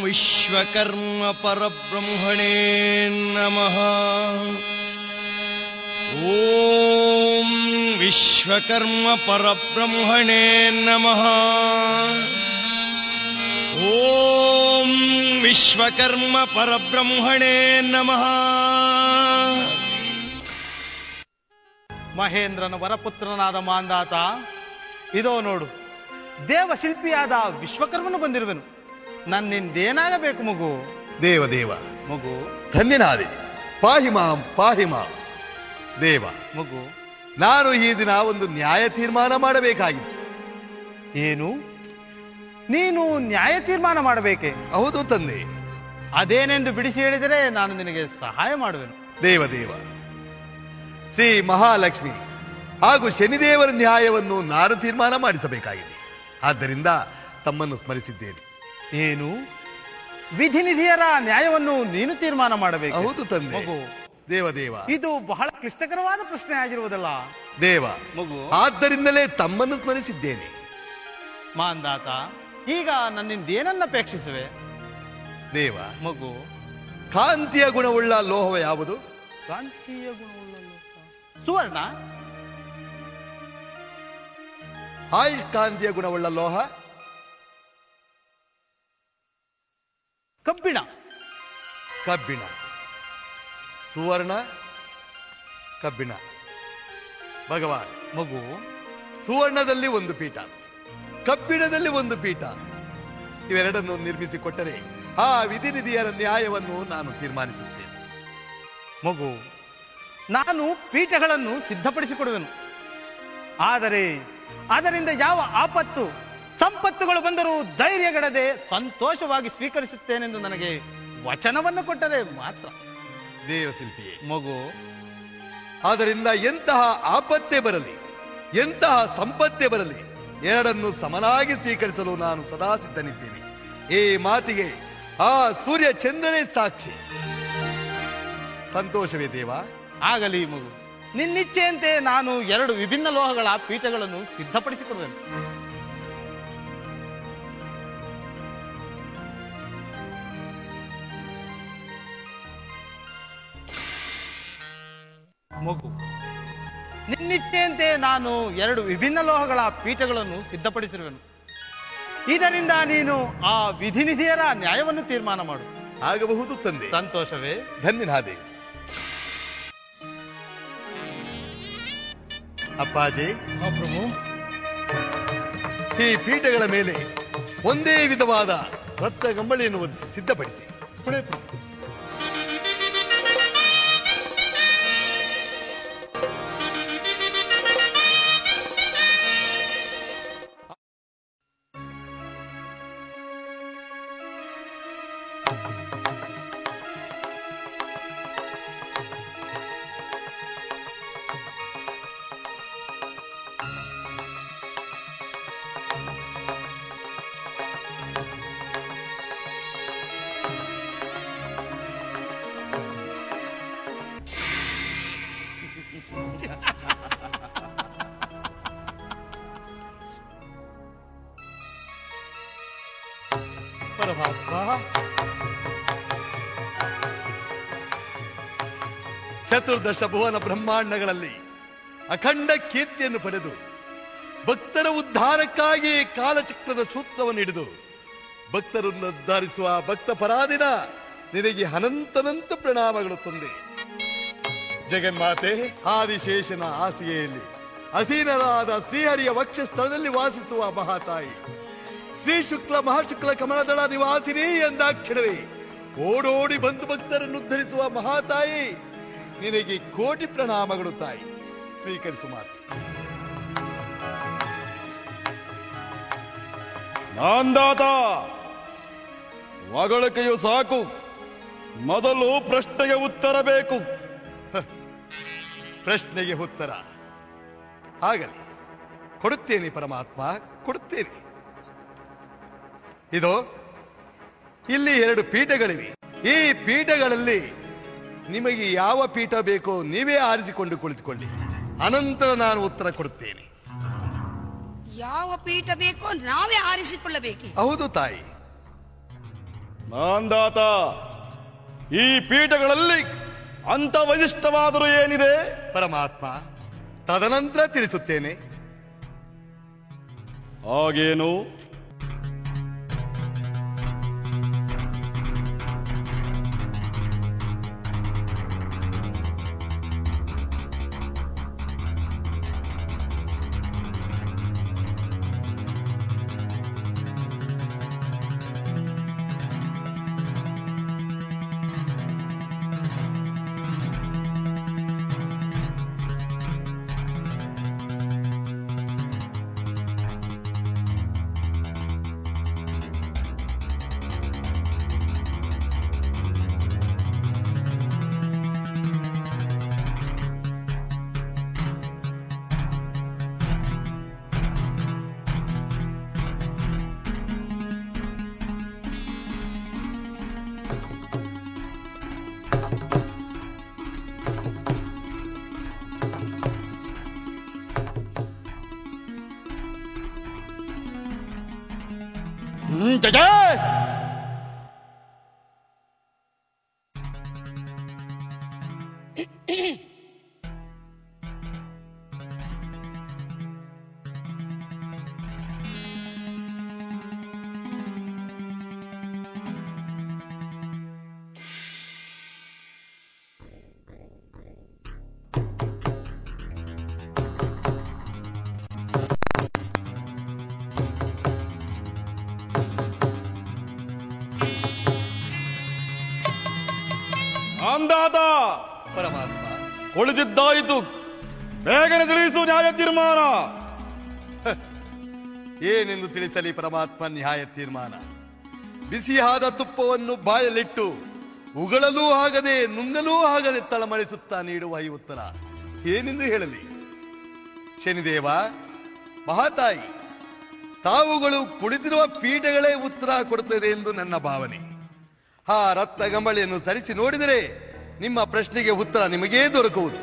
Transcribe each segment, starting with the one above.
ವಿಶ್ವಕರ್ಮ ಪರಬ್ರಹ್ಮಣೇ ನಮಃ ಓಂ ವಿಶ್ವಕರ್ಮ ಪರಬ್ರಹ್ಮಣೇ ನಮಃ ಓಂ ವಿಶ್ವಕರ್ಮ ಪರಬ್ರಹ್ಮಣೇ ನಮಃ ಮಹೇಂದ್ರನ ವರಪುತ್ರನಾದ ಮಾಂದಾತ ಇದೋ ನೋಡು ದೇವಶಿಲ್ಪಿಯಾದ ವಿಶ್ವಕರ್ಮನು ಬಂದಿರುವೆನು ನನ್ನಿಂದೇನಾಗಬೇಕು ಮಗು ದೇವ ದೇವ ಮಗು ಧನ್ಯನಾದೆ ಪಾಹಿ ಮಾಂ ಪಾಹಿ ಮಾಂ ದೇವ ಮಗು ನಾನು ಈ ದಿನ ಒಂದು ನ್ಯಾಯ ತೀರ್ಮಾನ ಮಾಡಬೇಕಾಗಿತ್ತು ಏನು ನೀನು ನ್ಯಾಯ ತೀರ್ಮಾನ ಮಾಡಬೇಕೆ ಹೌದು ತಂದೆ ಅದೇನೆಂದು ಬಿಡಿಸಿ ಹೇಳಿದರೆ ನಾನು ನಿನಗೆ ಸಹಾಯ ಮಾಡುವೆನು ದೇವ ದೇವ ಶ್ರೀ ಮಹಾಲಕ್ಷ್ಮಿ ಹಾಗೂ ಶನಿದೇವರ ನ್ಯಾಯವನ್ನು ನಾನು ತೀರ್ಮಾನ ಮಾಡಿಸಬೇಕಾಗಿದೆ ಆದ್ದರಿಂದ ತಮ್ಮನ್ನು ಸ್ಮರಿಸಿದ್ದೇನೆ ಏನು ವಿಧಿನಿಧಿಯರ ನ್ಯಾಯವನ್ನು ನೀನು ತೀರ್ಮಾನ ಮಾಡಬೇಕು ಹೌದು ತಂದೆ ಮಗು ದೇವ ದೇವ ಇದು ಬಹಳ ಕ್ಲಿಷ್ಟಕರವಾದ ಪ್ರಶ್ನೆ ಆಗಿರುವುದಲ್ಲ ದೇವ ಮಗು ಆದ್ದರಿಂದಲೇ ತಮ್ಮನ್ನು ಸ್ಮರಿಸಿದ್ದೇನೆ ಮಾಂದಾತ ಈಗ ನನ್ನಿಂದ ಏನನ್ನ ಅಪೇಕ್ಷಿಸುವೆ ದೇವ ಮಗು ಕಾಂತಿಯ ಗುಣವುಳ್ಳ ಲೋಹವ ಯಾವುದು ಕಾಂತೀಯ ಗುಣವುಳ್ಳ ಲೋಹ. ಸುವರ್ಣ ಆಯುಷ್ಕಾಂತಿಯ ಗುಣವುಳ್ಳ ಲೋಹ ಕಬ್ಬಿಣ ಕಬ್ಬಿಣ ಸುವರ್ಣ ಕಬ್ಬಿಣ ಭಗವಾನ್ ಮಗು ಸುವರ್ಣದಲ್ಲಿ ಒಂದು ಪೀಠ ಕಬ್ಬಿಣದಲ್ಲಿ ಒಂದು ಪೀಠ ಇವೆರಡನ್ನು ನಿರ್ಮಿಸಿಕೊಟ್ಟರೆ ಆ ವಿಧಿನಿಧಿಯರ ನ್ಯಾಯವನ್ನು ನಾನು ತೀರ್ಮಾನಿಸುತ್ತೇನೆ ಮಗು ನಾನು ಪೀಠಗಳನ್ನು ಸಿದ್ಧಪಡಿಸಿಕೊಡುವೆನು ಆದರೆ ಅದರಿಂದ ಯಾವ ಆಪತ್ತು ಸಂಪತ್ತುಗಳು ಬಂದರೂ ಧೈರ್ಯಗೆಡದೆ ಸಂತೋಷವಾಗಿ ಸ್ವೀಕರಿಸುತ್ತೇನೆಂದು ನನಗೆ ವಚನವನ್ನು ಕೊಟ್ಟರೆ ಮಾತ್ರ ದೇವಶಿಲ್ಪಿಯೇ ಮಗು ಆದ್ದರಿಂದ ಎಂತಹ ಆಪತ್ತೇ ಬರಲಿ ಎಂತಹ ಸಂಪತ್ತೇ ಬರಲಿ ಎರಡನ್ನು ಸಮನಾಗಿ ಸ್ವೀಕರಿಸಲು ನಾನು ಸದಾ ಸಿದ್ಧನಿದ್ದೇನೆ ಈ ಮಾತಿಗೆ ಆ ಸೂರ್ಯ ಚಂದ್ರನೇ ಸಾಕ್ಷಿ ಸಂತೋಷವೇ ದೇವ ಆಗಲಿ ಮಗು ನಿನ್ನಿಚ್ಛೆಯಂತೆ ನಾನು ಎರಡು ವಿಭಿನ್ನ ಲೋಹಗಳ ಪೀಠಗಳನ್ನು ಸಿದ್ಧಪಡಿಸಿಕೊಡುವೆನು ಮಗು ನಿನ್ನಿಚ್ಛೆಯಂತೆ ನಾನು ಎರಡು ವಿಭಿನ್ನ ಲೋಹಗಳ ಪೀಠಗಳನ್ನು ಸಿದ್ಧಪಡಿಸಿರುವೆನು ಇದರಿಂದ ನೀನು ಆ ವಿಧಿನಿಧಿಯರ ನ್ಯಾಯವನ್ನು ತೀರ್ಮಾನ ಮಾಡು ಆಗಬಹುದು ತಂದೆ ಸಂತೋಷವೇ ಧನ್ಯನಾದೆ ಅಪ್ಪಾಜಿ ಪ್ರಭು ಈ ಪೀಠಗಳ ಮೇಲೆ ಒಂದೇ ವಿಧವಾದ ರತ್ನ ಗಂಬಳಿಯನ್ನು ಒದಿಸಿ ಸಿದ್ಧಪಡಿಸಿ ಪರಮಾತ್ಮ ಚತುರ್ದಶ ಭುವನ ಬ್ರಹ್ಮಾಂಡಗಳಲ್ಲಿ ಅಖಂಡ ಕೀರ್ತಿಯನ್ನು ಪಡೆದು ಭಕ್ತರ ಉದ್ಧಾರಕ್ಕಾಗಿ ಕಾಲಚಕ್ರದ ಸೂತ್ರವನ್ನು ಹಿಡಿದು ಭಕ್ತರನ್ನು ಉದ್ಧರಿಸುವ ಭಕ್ತ ಪರಾದಿನ ನಿನಗೆ ಅನಂತನಂತ ಪ್ರಣಾಮಗಳು ತಂದೆ ಜಗನ್ಮಾತೆ ಆದಿಶೇಷನ ಹಾಸಿಗೆಯಲ್ಲಿ ಅಸೀನರಾದ ಶ್ರೀಹರಿಯ ವಕ್ಷಸ್ಥಳದಲ್ಲಿ ವಾಸಿಸುವ ಮಹಾತಾಯಿ ಶ್ರೀ ಶುಕ್ಲ ಮಹಾಶುಕ್ಲ ಕಮಲದಳ ನಿವಾಸಿನಿ ಎಂದಾಕ್ಷರವೇ ಓಡೋಡಿ ಬಂದು ಭಕ್ತರನ್ನು ಉದ್ಧರಿಸುವ ಮಹಾತಾಯಿ ನಿನಗೆ ಕೋಟಿ ಪ್ರಣಾಮಗಳು ತಾಯಿ ಸ್ವೀಕರಿಸು ಮಾತು ನಾಂದಾತ ಹೊಗಳಿಕೆಯು ಸಾಕು ಮೊದಲು ಪ್ರಶ್ನೆಗೆ ಉತ್ತರ ಬೇಕು ಪ್ರಶ್ನೆಗೆ ಉತ್ತರ ಆಗಲಿ ಕೊಡುತ್ತೇನೆ ಪರಮಾತ್ಮ ಕೊಡುತ್ತೇನೆ ಇದು ಇಲ್ಲಿ ಎರಡು ಪೀಠಗಳಿವೆ ಈ ಪೀಠಗಳಲ್ಲಿ ನಿಮಗೆ ಯಾವ ಪೀಠ ಬೇಕೋ ನೀವೇ ಆರಿಸಿಕೊಂಡು ಕುಳಿತುಕೊಳ್ಳಿ ಅನಂತರ ನಾನು ಉತ್ತರ ಕೊಡುತ್ತೇನೆ ಯಾವ ಪೀಠ ಬೇಕೋ ನಾವೇ ಆರಿಸಿಕೊಳ್ಳಬೇಕೆ ಹೌದು ತಾಯಿ ಮಾಂದಾತ ಈ ಪೀಠಗಳಲ್ಲಿ ಅಂತ ವೈಶಿಷ್ಟವಾದರೂ ಏನಿದೆ ಪರಮಾತ್ಮ ತದನಂತರ ತಿಳಿಸುತ್ತೇನೆ ಹಾಗೇನು ಹ್ಮ್, ಜಯ ಜಯ! ಮಾಂದಾತ ಪರಮಾತ್ಮ ಉಳಿದಿದ್ದಾಯಿತು ಬೇಗನೆ ತಿಳಿಸು ನ್ಯಾಯ ತೀರ್ಮಾನ ಏನೆಂದು ತಿಳಿಸಲಿ ಪರಮಾತ್ಮ ನ್ಯಾಯ ತೀರ್ಮಾನ ಬಿಸಿಯಾದ ತುಪ್ಪವನ್ನು ಬಾಯಲ್ಲಿಟ್ಟು ಉಗಳಲೂ ಆಗದೆ ನುಂಗಲೂ ಆಗದೆ ತಳಮಳಿಸುತ್ತಾ ನೀಡುವ ಈ ಉತ್ತರ ಏನೆಂದು ಹೇಳಲಿ ಶನಿದೇವ ಮಹಾತಾಯಿ ತಾವುಗಳು ಕುಳಿತಿರುವ ಪೀಠಗಳೇ ಉತ್ತರ ಕೊಡುತ್ತದೆ ಎಂದು ನನ್ನ ಭಾವನೆ ಆ ರಕ್ತ ಗಂಬಳಿಯನ್ನು ಸರಿಸಿ ನೋಡಿದರೆ ನಿಮ್ಮ ಪ್ರಶ್ನೆಗೆ ಉತ್ತರ ನಿಮಗೇ ದೊರಕುವುದು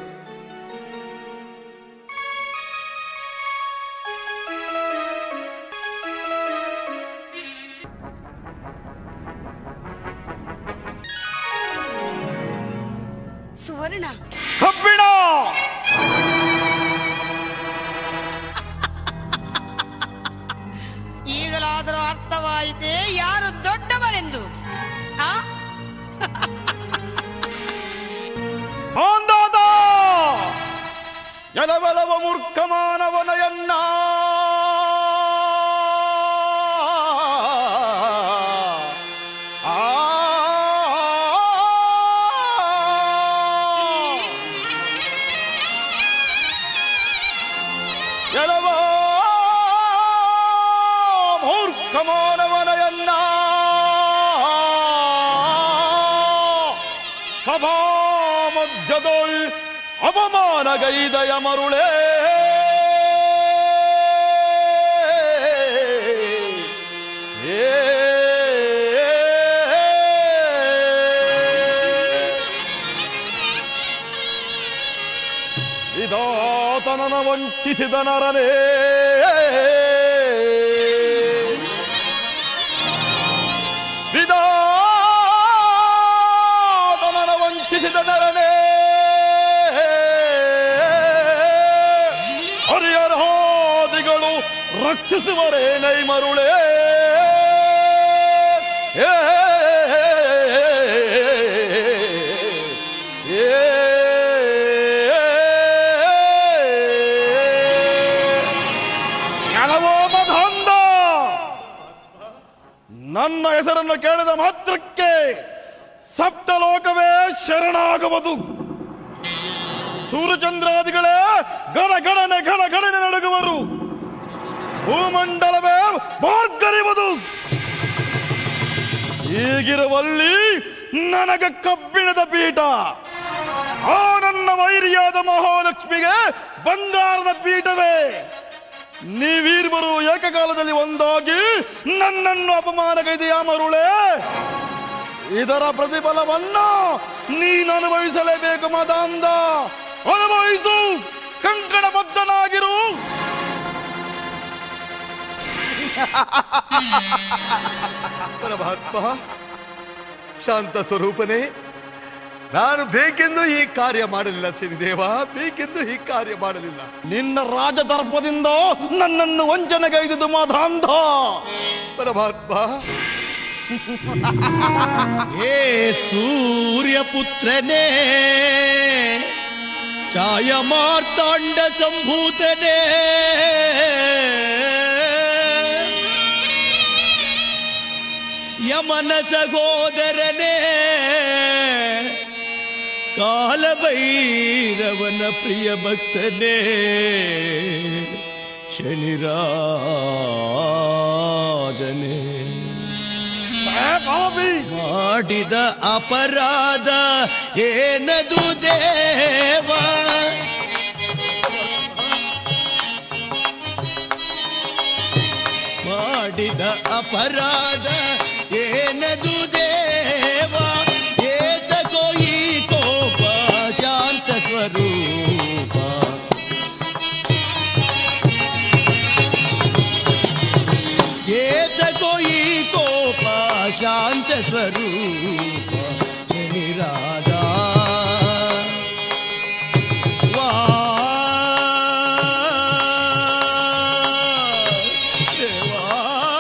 ಸುವರ್ಣ ಕಬ್ಬಿಣ ಈಗಲಾದರೂ ಅರ್ಥವಾಯಿತೆ ಯಾರು ದೊಡ್ಡವರೆಂದು ಆ ಮಾಂದಾತ ಎಲವೆಲವ ಮೂರ್ಖ ಮಾನವನಯನ್ನ ಆ ಎಲವ ಮೂರ್ಖ ಮಾನವನಯನ್ನ ಸಭಾ ಮಧ್ಯದೊಳ್ ಅವಮಾನಗೈದಯ ಮರುಳೇ ಏ ವಿಧಾತನನ ವಂಚಿಸಿದ ನರನೇ ವಿಧಾತನನ ವಂಚಿಸಿದ ನರನೇ ಹರಿಹರಾದಿಗಳು ರಕ್ಷಿಸುವರೇ ನೈ ಮರುಳೇ ಏ ಕೆಲವೋ ಮಧಂದ ನನ್ನ ಹೆಸರನ್ನು ಕೇಳಿದ ಮಾತ್ರಕ್ಕೆ ಸಪ್ತಲೋಕವೇ ಶರಣಾಗುವುದು ಸೂರ್ಯಚಂದ್ರಾದಿಗಳೇ ಗಣ ಗಣನೆ ಗಣ ಗಣನೆ ನಡುಗುವರು ಭೂಮಂಡಲವೇ ಮಾರ್ಗರಿವುದು ಹೀಗಿರುವಲ್ಲಿ ನನಗ ಕಬ್ಬಿಣದ ಪೀಠ ಆ ನನ್ನ ವೈರಿಯಾದ ಮಹಾಲಕ್ಷ್ಮಿಗೆ ಬಂಗಾರದ ಪೀಠವೇ ನೀವೀರ್ವರು ಏಕಕಾಲದಲ್ಲಿ ಒಂದಾಗಿ ನನ್ನನ್ನು ಅಪಮಾನಗೈದೆಯಾ ಮರುಳೇ ಇದರ ಪ್ರತಿಫಲವನ್ನು ನೀನು ಅನುಭವಿಸಲೇಬೇಕು ಮದಾಂದ ಅನುಭವಿಸು ಕಂಕಣ ಬದ್ಧನಾಗಿರು ಪರಮಾತ್ಮ ಶಾಂತ ಸ್ವರೂಪನೇ ನಾನು ಬೇಕೆಂದು ಈ ಕಾರ್ಯ ಮಾಡಲಿಲ್ಲ ಶನಿದೇವ ಬೇಕೆಂದು ಈ ಕಾರ್ಯ ಮಾಡಲಿಲ್ಲ ನಿನ್ನ ರಾಜದರ್ಪದಿಂದ ನನ್ನನ್ನು ವಂಚನೆಗೈದುದು ಮಾಧಾಂಧ ಪರಮಾತ್ಮ ಹೇ ಸೂರ್ಯಪುತ್ರನೇ ಛಾಯ ಮಾರ್ತಾಂಡ ಸಂಭೂತನೇ ಯಮನ ಸಹೋದರನೇ ಕಾಲಭೈರವನ ಪ್ರಿಯ ಭಕ್ತನೇ ಶನಿರಾಜನೇ ಮಾಡಿದ ಅಪರಾಧ ಏನದು ದೇವ ಮಾಡಿದ ಅಪರಾಧ ಏನದು ದೇವ ಏತಕೋ ಈ ಕೋಪ ಶಾಂತ ಸ್ವರೂಪ ಏತಕೋ ಈ ಕೋಪ ಶಾಂತ ಸ್ವರೂಪ ನಿರಾದ ವಾ ದೇವಾ.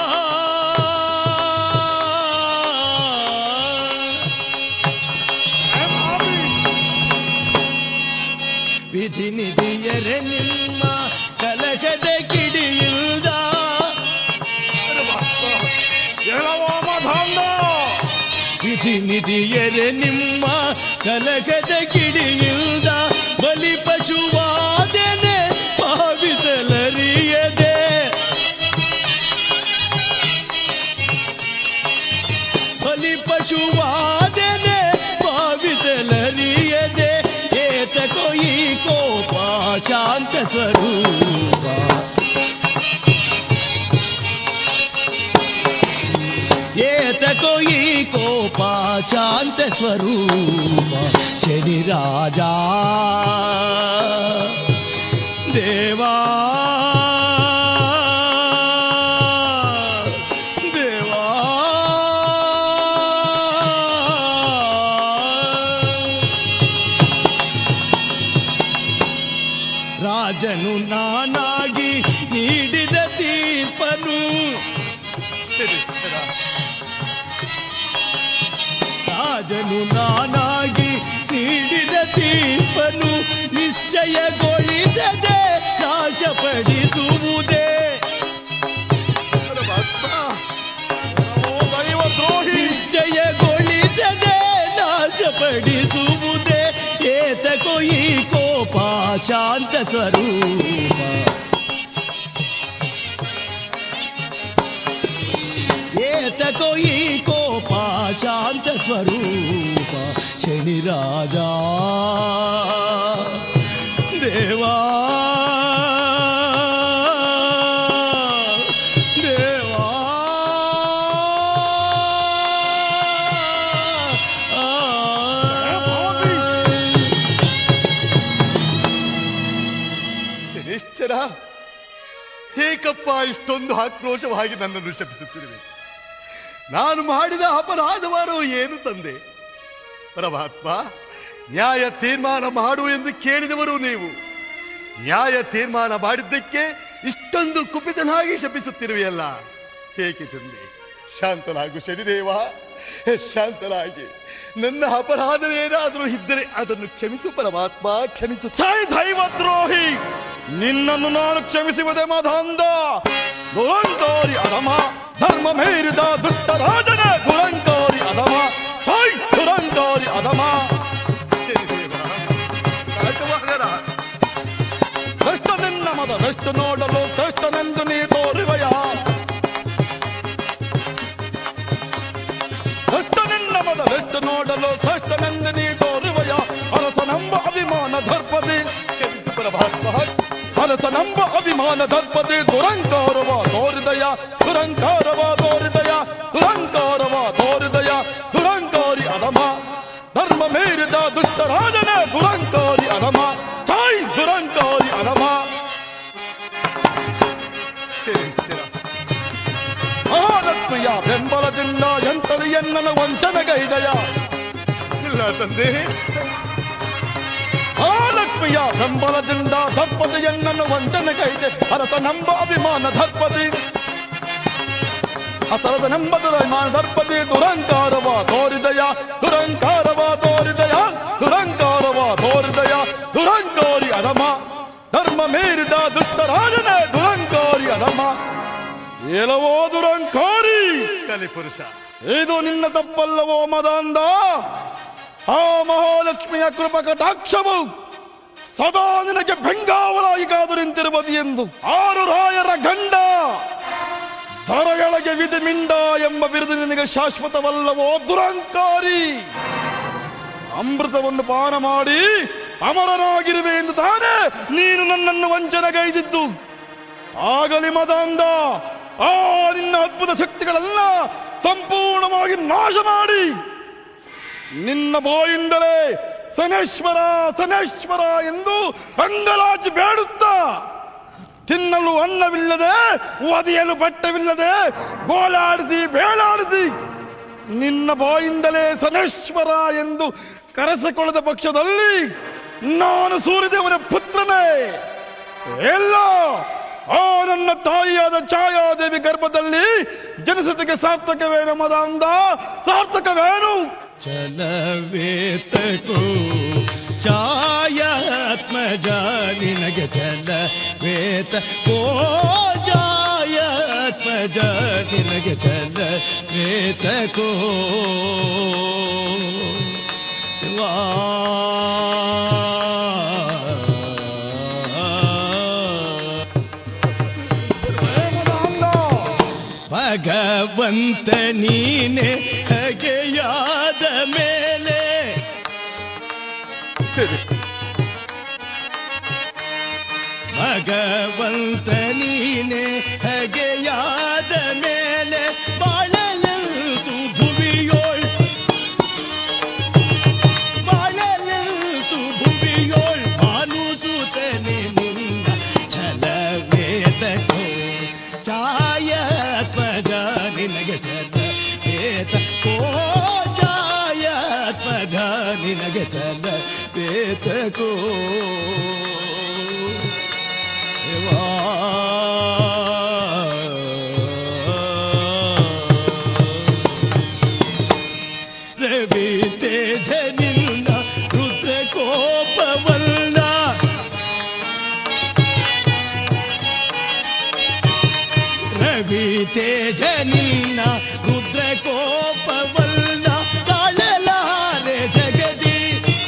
ವಿಧಿ ನಿಧಿಯರೆ ನಿಮ್ಮ ಕಲಕದ ಕಿಡಿಯುವುದ ಹೇಳವ ಮಾಧಾಂಧ ವಿಧಿ ನಿಧಿಯರೆ ನಿಮ್ಮ ಕಲಕದ ಕಿಡಿಯುವುದ ಬಲಿ ಪಶುವಾದನೆ ಭಾವಿಸಲರಿಯದೆ ಬಲಿ ಪಶುವಾದನೆ ಭಾವಿಸಲರಿಯದೆ ಏತಕೋ ಈ ಕೋಪ ಶಾಂತ ಸ್ವರೂಪ ಏತಕೋ ಈ ಕೋಪ ಶಾಂತ ಸ್ವರೂಪ ಶನಿ ರಾಜ ದೇವಾ ದೇವಾ ರಾಜನು ನಾನಾಗಿ ನೀಡಿದ ತೀರ್ಪನು ರಾಜನು ನಾನಾಗಿ ನೀಡಿದ ತೀರ್ಪನು ನಿಶ್ಚಯಗೊಳಿಸದೆ ನಾಶಪಡಿಸುವುದೇ ಓ ದೈವ ದ್ರೋಹಿ ನಿಶ್ಚಯಗೊಳಿಸದೆ ನಾಶಪಡಿಸುವುದೇ ಏತಕೋ ಈ ಕೋಪ ಶಾಂತ ಸ್ವರೂಪ ಏತಕೋ ಈ ಕೋಪ ಶಾಂತ ಸ್ವರೂಪ ಶನಿ ರಾಜ ದೇವಾ ದೇವಾ ಶನಿಶ್ಚರ ಏಕಪ್ಪ ಇಷ್ಟೊಂದು ಆಕ್ರೋಶವಾಗಿ ನನ್ನನ್ನು ಶಪಿಸುತ್ತಿರುವೆ ನಾನು ಮಾಡಿದ ಅಪರಾಧವಾರು ಏನು ತಂದೆ ಪರಮಾತ್ಮ ನ್ಯಾಯ ತೀರ್ಮಾನ ಮಾಡು ಎಂದು ಕೇಳಿದವರು ನೀವು ನ್ಯಾಯ ತೀರ್ಮಾನ ಮಾಡಿದ್ದಕ್ಕೆ ಇಷ್ಟೊಂದು ಕುಪಿತನಾಗಿ ಶಪಿಸುತ್ತಿರುವೆಯಲ್ಲ ಏಕೆ ತಂದೆ ಶಾಂತನಾಗು ಶನಿದೇವ ಶಾಂತನಾಗಿ ನನ್ನ ಅಪರಾಧವೇನಾದರೂ ಇದ್ದರೆ ಅದನ್ನು ಕ್ಷಮಿಸು ಪರಮಾತ್ಮ ಕ್ಷಮಿಸು ಛೈ ದೈವ ದ್ರೋಹಿ ನಿನ್ನನ್ನು ನಾನು ಕ್ಷಮಿಸುವುದೇ ಮಾಧಾಂಧ ದುರಂಕಾರಿ ಅಧಮ ಧರ್ಮ ಮೀರಿದ ದುಷ್ಟ ರಾಜನ ದುರಂಕಾರಿ ಅಧಮ ಛೈ ದುರಂಕಾರಿ ಅಧಮ ಶನಿದೇವ ಸಾಕವಾಗಲ್ಲ. ಕಷ್ಟ ನಿನ್ನ ಮದ ನಷ್ಟ ನೋಡಲು ಕಷ್ಟನೆಂದು ನೀ ತೋರುವೆಯ ಕಷ್ಟ ನಿನ್ನ ಮದ ನಷ್ಟ ನೋಡಲು ಕಷ್ಟನೆಂದು ನೀ ತೋರುವೆಯ ಅರಸನೆಂಬ ಅಭಿಮಾನ ದರ್ಪದಿ ಕ್ಷಮಿಸು ಪರಮಾತ್ಮ ಅರಸನೆಂಬ ಅಭಿಮಾನ ದರ್ಪದಿ ದುರಂಕಾರವ ತೋರಿದಯ ದುರಂಕಾರವ ತೋರಿದಯ ದುರಂಕಾರವ ತೋರಿದಯ ದುರಂಕಾರಿ ಅಧಮ ಧರ್ಮ ಮೀರಿದ ದುಷ್ಟರಾಜನ ದುರಂಕಾರಿ ಅಧಮ ತಾಯಿ ದುರಂಕಾರಿ ಅಧಮ ಶನಿಶ್ಚರ ಮಹಾಲಕ್ಷ್ಮಿಯ ಬೆಂಬಲದಿಂದ ಎಂತಲು ಎನ್ನನ ವಂಚನೆಗೈದಯ ಇಲ್ಲ ತಂದೆ ಆ ಲಕ್ಷ್ಮಿಯ ಬೆಂಬಲದಿಂದ ದರ್ಪತಿ ಎನ್ನನ್ನು ವಂಚನೆಗೈದೆ ಅರಸ ನಂಬ ಅಭಿಮಾನ ದರ್ಪತಿ ಅಸರದ ನಂಬ ದುರಭಿಮಾನ ದರ್ಪತಿ ದುರಂಕಾರವ ತೋರಿದಯ ದುರಂಕಾರವ ತೋರಿದಯ ದುರಂಕಾರವ ತೋರಿದಯ ದುರಂಕಾರಿ ಅಧಮ ಧರ್ಮ ಮೀರಿದ ದುಷ್ಟರಾಜನ ದುರಂಕಾರಿ ಅಧಮ ಏಲವೋ ದುರಂಕಾರಿ ಕಲಿಪುರುಷ ಇದು ನಿನ್ನ ತಪ್ಪಲ್ಲವೋ ಮದಾಂದ ಆ ಮಹಾಲಕ್ಷ್ಮಿಯ ಕೃಪ ಕಟಾಕ್ಷವು ಸದಾ ನಿನಗೆ ಬೆಂಗಾವಲಾಗಿ ಕಾದು ನಿಂತಿರುವುದು ಎಂದು ಆರು ರಾಯರ ಗಂಡ ದರಗಳಿಗೆ ವಿಧಿ ಮಿಂಡ ಎಂಬ ಬಿರುದು ನಿನಗೆ ಶಾಶ್ವತವಲ್ಲವೋ ದುರಂಕಾರಿ ಅಮೃತವನ್ನು ಪಾನ ಮಾಡಿ ಅಮರನಾಗಿರುವೆ ಎಂದು ತಾನೇ ನೀನು ನನ್ನನ್ನು ವಂಚನೆಗೈದಿದ್ದು ಆಗಲಿ ಮದಾಂದ ಆ ನಿನ್ನ ಅದ್ಭುತ ಶಕ್ತಿಗಳೆಲ್ಲ ಸಂಪೂರ್ಣವಾಗಿ ನಾಶ ಮಾಡಿ ನಿನ್ನ ಬಾಯಿಂದಲೇ ಸನೇಶ್ವರ ಸನೇಶ್ವರ ಎಂದು ಅಂಗಲಾಚಿ ಬೇಡುತ್ತಾ ತಿನ್ನಲು ಅನ್ನವಿಲ್ಲದೆ ಒದೆಯಲು ಬಟ್ಟವಿಲ್ಲದೆ ಗೋಳಾಡಿಸಿ ಬೇಳಾಡಿಸಿ ನಿನ್ನ ಬಾಯಿಂದಲೇ ಸನೇಶ್ವರ ಎಂದು ಕರೆಸಿಕೊಳ್ಳದ ಪಕ್ಷದಲ್ಲಿ ನಾನು ಸೂರ್ಯದೇವನ ಪುತ್ರನೇ ಎಲ್ಲ ಆ ನನ್ನ ತಾಯಿಯಾದ ಛಾಯಾದೇವಿ ಗರ್ಭದಲ್ಲಿ ಜನಿಸತಿಗೆ ಸಾರ್ಥಕವೇನು ಮದ ಅಂದ ಸಾರ್ಥಕವೇನು ಚಲವೇತಕೋ ಛಾಯಾತ್ಮಜ ನಿನಗೆ ಚಲವೇತ ಕೋ ಛಾಯಾತ್ಮಜ ನಿನಗೆ ಚಲವೇತಕೋ ವಾ ಭಗವಂತ ನೀನೆ ಹಗೆಯಾದ ಮೇಲೆ ಭಗವಂತ ನೀನೆ ಹಗೆಯಾದ ಮೇಲೆ ಬಾಳಲೆಂದು ಭುವಿಯೋಳ್ ಬಾಳಲೆಂದು ಭುವಿಯೋಳ್ ಭಾನುಸುತನೆ ಮುನ್ನ ಛಲವೇತಕೋ ಛಾಯಾತ್ಮಜ ನಿನಗೆ ಛಲ ವೇತ ಕೋ ಛಾಯಾತ್ಮಜ ನಿನಗೆ ಛಲ ವೇತಕೋ ರವಿ ತೇಜ ನಿನ್ನ ರುದ್ರ ಕೋಪವಲ್ಲ ರವಿ ತೇಜ ನಿನ್ನ ರುದ್ರ ಕೋಪವಲ್ಲ ತಾಳಲಾರೆ ಜಗದಿ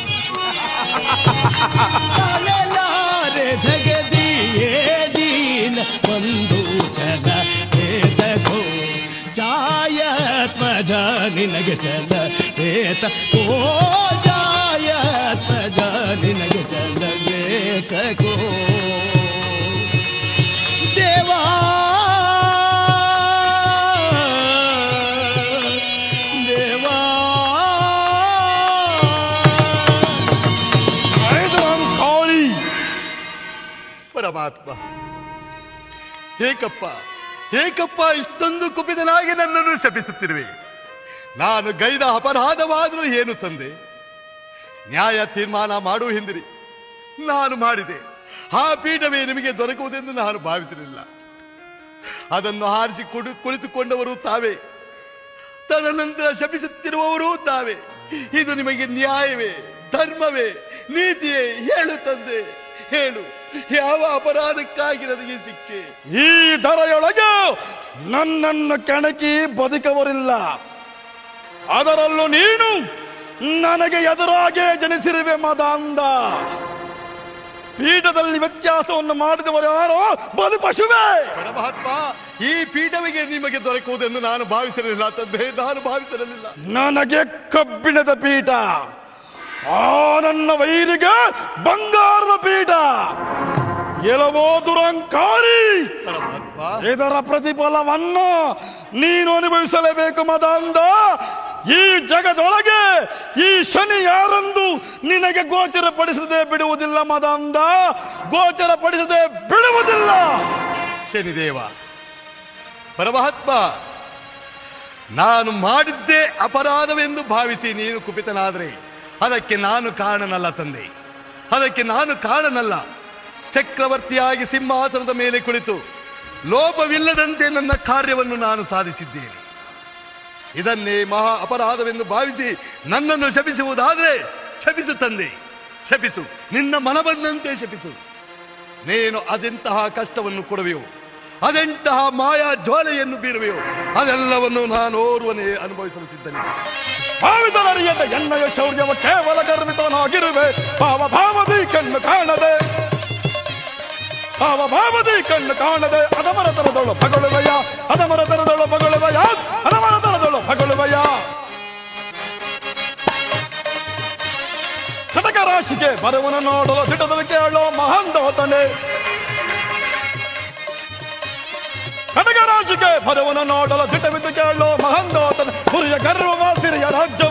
ತಾಳಲಾರೆ ಜಗದಿ ಏದೀನ ಒಂದು ಚಲ ಏತಕೋ ಜಾಯಾತ್ಮಜ ನಿನಗೆ ಚಲ ಏತ ಓ ಜಾಯಾತ್ಮಜ ನಿನಗೆ ಚಲ ಏತಕೋ ದೇವಾ ದೇವಾ ಕಾಳಿ ಪರಮಾತ್ಮ ಏಕಪ್ಪ ಏಕಪ್ಪ ಇಷ್ಟೊಂದು ಕುಪಿತನಾಗಿ ನನ್ನನ್ನು ಶಪಿಸುತ್ತಿರುವೆ ನಾನು ಗೈದ ಅಪರಾಧವಾದರೂ ಏನು ತಂದೆ ನ್ಯಾಯ ತೀರ್ಮಾನ ಮಾಡು ಹಿಂದಿರಿ ನಾನು ಮಾಡಿದೆ ಆ ಪೀಠವೇ ನಿಮಗೆ ದೊರಕುವುದೆಂದು ನಾನು ಭಾವಿಸಲಿಲ್ಲ ಅದನ್ನು ಹಾರಿಸಿ ಕೊಡು ಕುಳಿತುಕೊಂಡವರು ತಾವೇ ತದನಂತರ ಶಪಿಸುತ್ತಿರುವವರು ತಾವೇ ಇದು ನಿಮಗೆ ನ್ಯಾಯವೇ ಧರ್ಮವೇ ನೀತಿಯೇ ಹೇಳು ತಂದೆ ಹೇಳು ಯಾವ ಅಪರಾಧಕ್ಕಾಗಿ ನನಗೆ ಶಿಕ್ಷೆ ಈ ದರೆಯೊಳಗೆ ನನ್ನನ್ನು ಕೆಣಕಿ ಬದುಕವರಿಲ್ಲ ಅದರಲ್ಲೂ ನೀನು ನನಗೆ ಎದುರಾಗೆ ಜನಿಸಿರುವೆ ಮದ ಅಂದ ಪೀಠದಲ್ಲಿ ವ್ಯತ್ಯಾಸವನ್ನು ಮಾಡಿದವರು ಯಾರೋ ಬಲು ಪಶುವೇ ಪರಮಾತ್ಮ ಈ ಪೀಠವಿಗೆ ನಿಮಗೆ ದೊರಕುವುದೆಂದು ನಾನು ಭಾವಿಸಿರಲಿಲ್ಲ ತಂದೆ ನಾನು ಭಾವಿಸಿರಲಿಲ್ಲ ನನಗೆ ಕಬ್ಬಿಣದ ಪೀಠ ಆ ನನ್ನ ವೈರಿಗೆ ಬಂಗಾರದ ಪೀಠ ಎಲವೋ ದುರಂಕಾರಿ ಪರಮಾತ್ಮ ಇದರ ಪ್ರತಿಫಲವನ್ನು ನೀನು ಅನುಭವಿಸಲೇಬೇಕು ಮದ ಅಂದ ಈ ಜಗದೊಳಗೆ ಈ ಶನಿ ಯಾರೆಂದು ನಿನಗೆ ಗೋಚರಪಡಿಸದೆ ಬಿಡುವುದಿಲ್ಲ ಮದ ಅಂದ ಗೋಚರಪಡಿಸದೆ ಬಿಡುವುದಿಲ್ಲ ಶನಿದೇವ ಪರಮಾತ್ಮ ನಾನು ಮಾಡಿದ್ದೇ ಅಪರಾಧವೆಂದು ಭಾವಿಸಿ ನೀನು ಕುಪಿತನಾದರೆ ಅದಕ್ಕೆ ನಾನು ಕಾರಣನಲ್ಲ ತಂದೆ ಅದಕ್ಕೆ ನಾನು ಕಾರಣನಲ್ಲ ಚಕ್ರವರ್ತಿಯಾಗಿ ಸಿಂಹಾಸನದ ಮೇಲೆ ಕುಳಿತು ಲೋಪವಿಲ್ಲದಂತೆ ನನ್ನ ಕಾರ್ಯವನ್ನು ನಾನು ಸಾಧಿಸಿದ್ದೇನೆ ಇದನ್ನೇ ಮಹಾ ಅಪರಾಧವೆಂದು ಭಾವಿಸಿ ನನ್ನನ್ನು ಶಪಿಸುವುದಾದರೆ ಶಪಿಸು ತಂದೆ ಶಪಿಸು ನಿನ್ನ ಮನ ಬಂದಂತೆ ಶಪಿಸು ನೀನು ಅದೆಂತಹ ಕಷ್ಟವನ್ನು ಕೊಡುವೆಯೋ ಅದೆಂತಹ ಮಾಯಾ ಜ್ವಾಲೆಯನ್ನು ಬೀರುವೆಯೋ ಅದೆಲ್ಲವನ್ನು ನಾನು ಓರ್ವನೇ ಅನುಭವಿಸಲು ಸಿದ್ಧನೇ ಭಾವಿತನರಿಯದ ಎಣ್ಣೆಯ ಶೌರ್ಯವ ಕೇವಲ ಗರ್ವಿತನಾಗಿರುವೆ ಭಾವ ಭಾವದಿ ಕಣ್ಣು ಕಾಣದೆ ಭಾವ ಭಾವದಿ ಕಣ್ಣು ಕಾಣದೆ ಅದಮರ ತರದೊಳು ಭಗಳುವೆಯ ಅದಮರ ತರದೊಳು ಭಗಳುವೆಯ ಅದಮರ ತರದೊಳು ಭಗಳುವೆಯ ಕಟಕ ರಾಶಿಗೆ ಬರುವನ ನೋಡಲು ದಿಟದಲ್ಲಿ ಕೇಳೋ ಮಹಾಂದೋತನೆ ಕಟಕ ರಾಶಿಗೆ ಬರುವನ ನೋಡಲು ದಿಟವಿದ್ದು ಕೇಳೋ ಮಹಂದೋತನ ಹುರಿಯ ಗರ್ವವ ಸಿರಿಯ ರಾಜ್ಯವ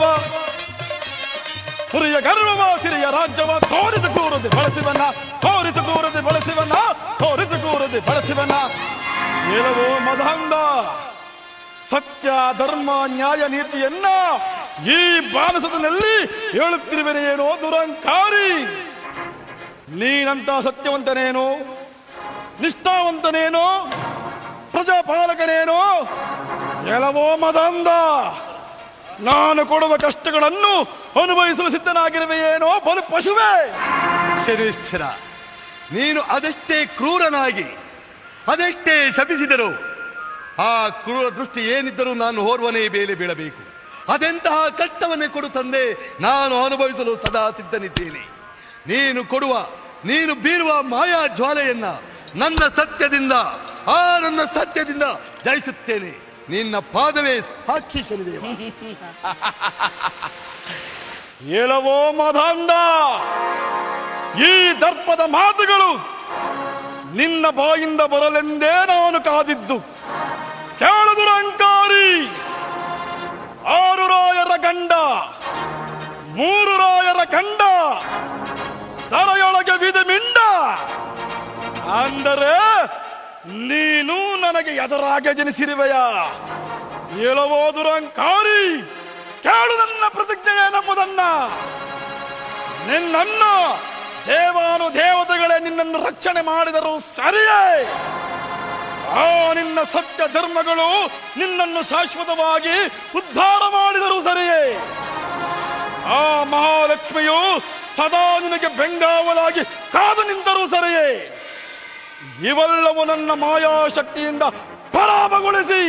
ಹುರಿಯ ಗರ್ವವ ಸಿರಿಯ ರಾಜ್ಯವ ತೋರಿದು ಕೂರದೆ ಬಳಸಿವನ್ನ ತೋರಿದು ಕೂರದೆ ಬಳಸಿವನ್ನ ತೋರಿದು ಕೂರದೆ ಬಳಸಿವನ್ನ ಏನವೋ ಮದಂದ ಸತ್ಯ ಧರ್ಮ ನ್ಯಾಯ ನೀತಿಯನ್ನ ಈ ಬಾಲಸದಲ್ಲಿ ಹೇಳುತ್ತಿರುವೆನೇನೋ ದುರಂಕಾರಿ ನೀನಂತ ಸತ್ಯವಂತನೇನು ನಿಷ್ಠಾವಂತನೇನು ಪ್ರಜಾಪಾಲಕನೇನು ಎಲವೋ ಮದಂದ ನಾನು ಕೊಡುವ ಕಷ್ಟಗಳನ್ನು ಅನುಭವಿಸಲು ಸಿದ್ಧನಾಗಿರುವೆಯೇನೋ ಬಲು ಪಶುವೇ ಶನಿಶ್ಚರ ನೀನು ಅದೆಷ್ಟೇ ಕ್ರೂರನಾಗಿ ಅದೆಷ್ಟೇ ಶಪಿಸಿದರು ಆ ಕ್ರೂರ ದೃಷ್ಟಿ ಏನಿದ್ದರೂ ನಾನು ಓರ್ವನೇ ಬೇಲೆ ಬೀಳಬೇಕು ಅದೆಂತಹ ಕಷ್ಟವನ್ನೇ ಕೊಡು ತಂದೆ ನಾನು ಅನುಭವಿಸಲು ಸದಾ ಸಿದ್ಧನಿದ್ದೇನೆ ನೀನು ಕೊಡುವ ನೀನು ಬೀರುವ ಮಾಯಾ ಜ್ವಾಲೆಯನ್ನ ನನ್ನ ಸತ್ಯದಿಂದ ಆ ನನ್ನ ಸತ್ಯದಿಂದ ಜಯಿಸುತ್ತೇನೆ ನಿನ್ನ ಪಾದವೇ ಸಾಕ್ಷಿ ಶನಿದೇವ ಎಲವೋ ಮದಂದ ಈ ದರ್ಪದ ಮಾತುಗಳು ನಿನ್ನ ಬಾಯಿಂದ ಬರಲೆಂದೇ ನಾನು ಕಾದಿದ್ದು ಕೇಳದುರಂಕಾರಿ ಆರು ರಾಯರ ಗಂಡ ಮೂರು ರಾಯರ ಗಂಡ ತರೆಯೊಳಗೆ ವಿಧ ಮಿಂಡ ಅಂದರೆ ನೀನು ನನಗೆ ಎದುರಾಗೆ ಜನಿಸಿರುವೆಯ ಎಲವೋ ದುರಂಕಾರಿ ಕೇಳು ನನ್ನ ಪ್ರತಿಜ್ಞೆ ಏನಂಬುದನ್ನ ನಿನ್ನನ್ನ ದೇವಾನು ದೇವತೆಗಳೇ ನಿನ್ನನ್ನು ರಕ್ಷಣೆ ಮಾಡಿದರು ಸರಿಯೇ ಆ ನಿನ್ನ ಸತ್ಯ ಧರ್ಮಗಳು ನಿನ್ನನ್ನು ಶಾಶ್ವತವಾಗಿ ಉದ್ಧಾರ ಮಾಡಿದರು ಸರಿಯೇ ಆ ಮಹಾಲಕ್ಷ್ಮಿಯು ಸದಾ ನಿನಗೆ ಬೆಂಗಾವಲಾಗಿ ಕಾದು ನಿಂತರೂ ಸರಿಯೇ ಇವೆಲ್ಲವೂ ನನ್ನ ಮಾಯಾಶಕ್ತಿಯಿಂದ ಪರಾಭಗೊಳಿಸಿ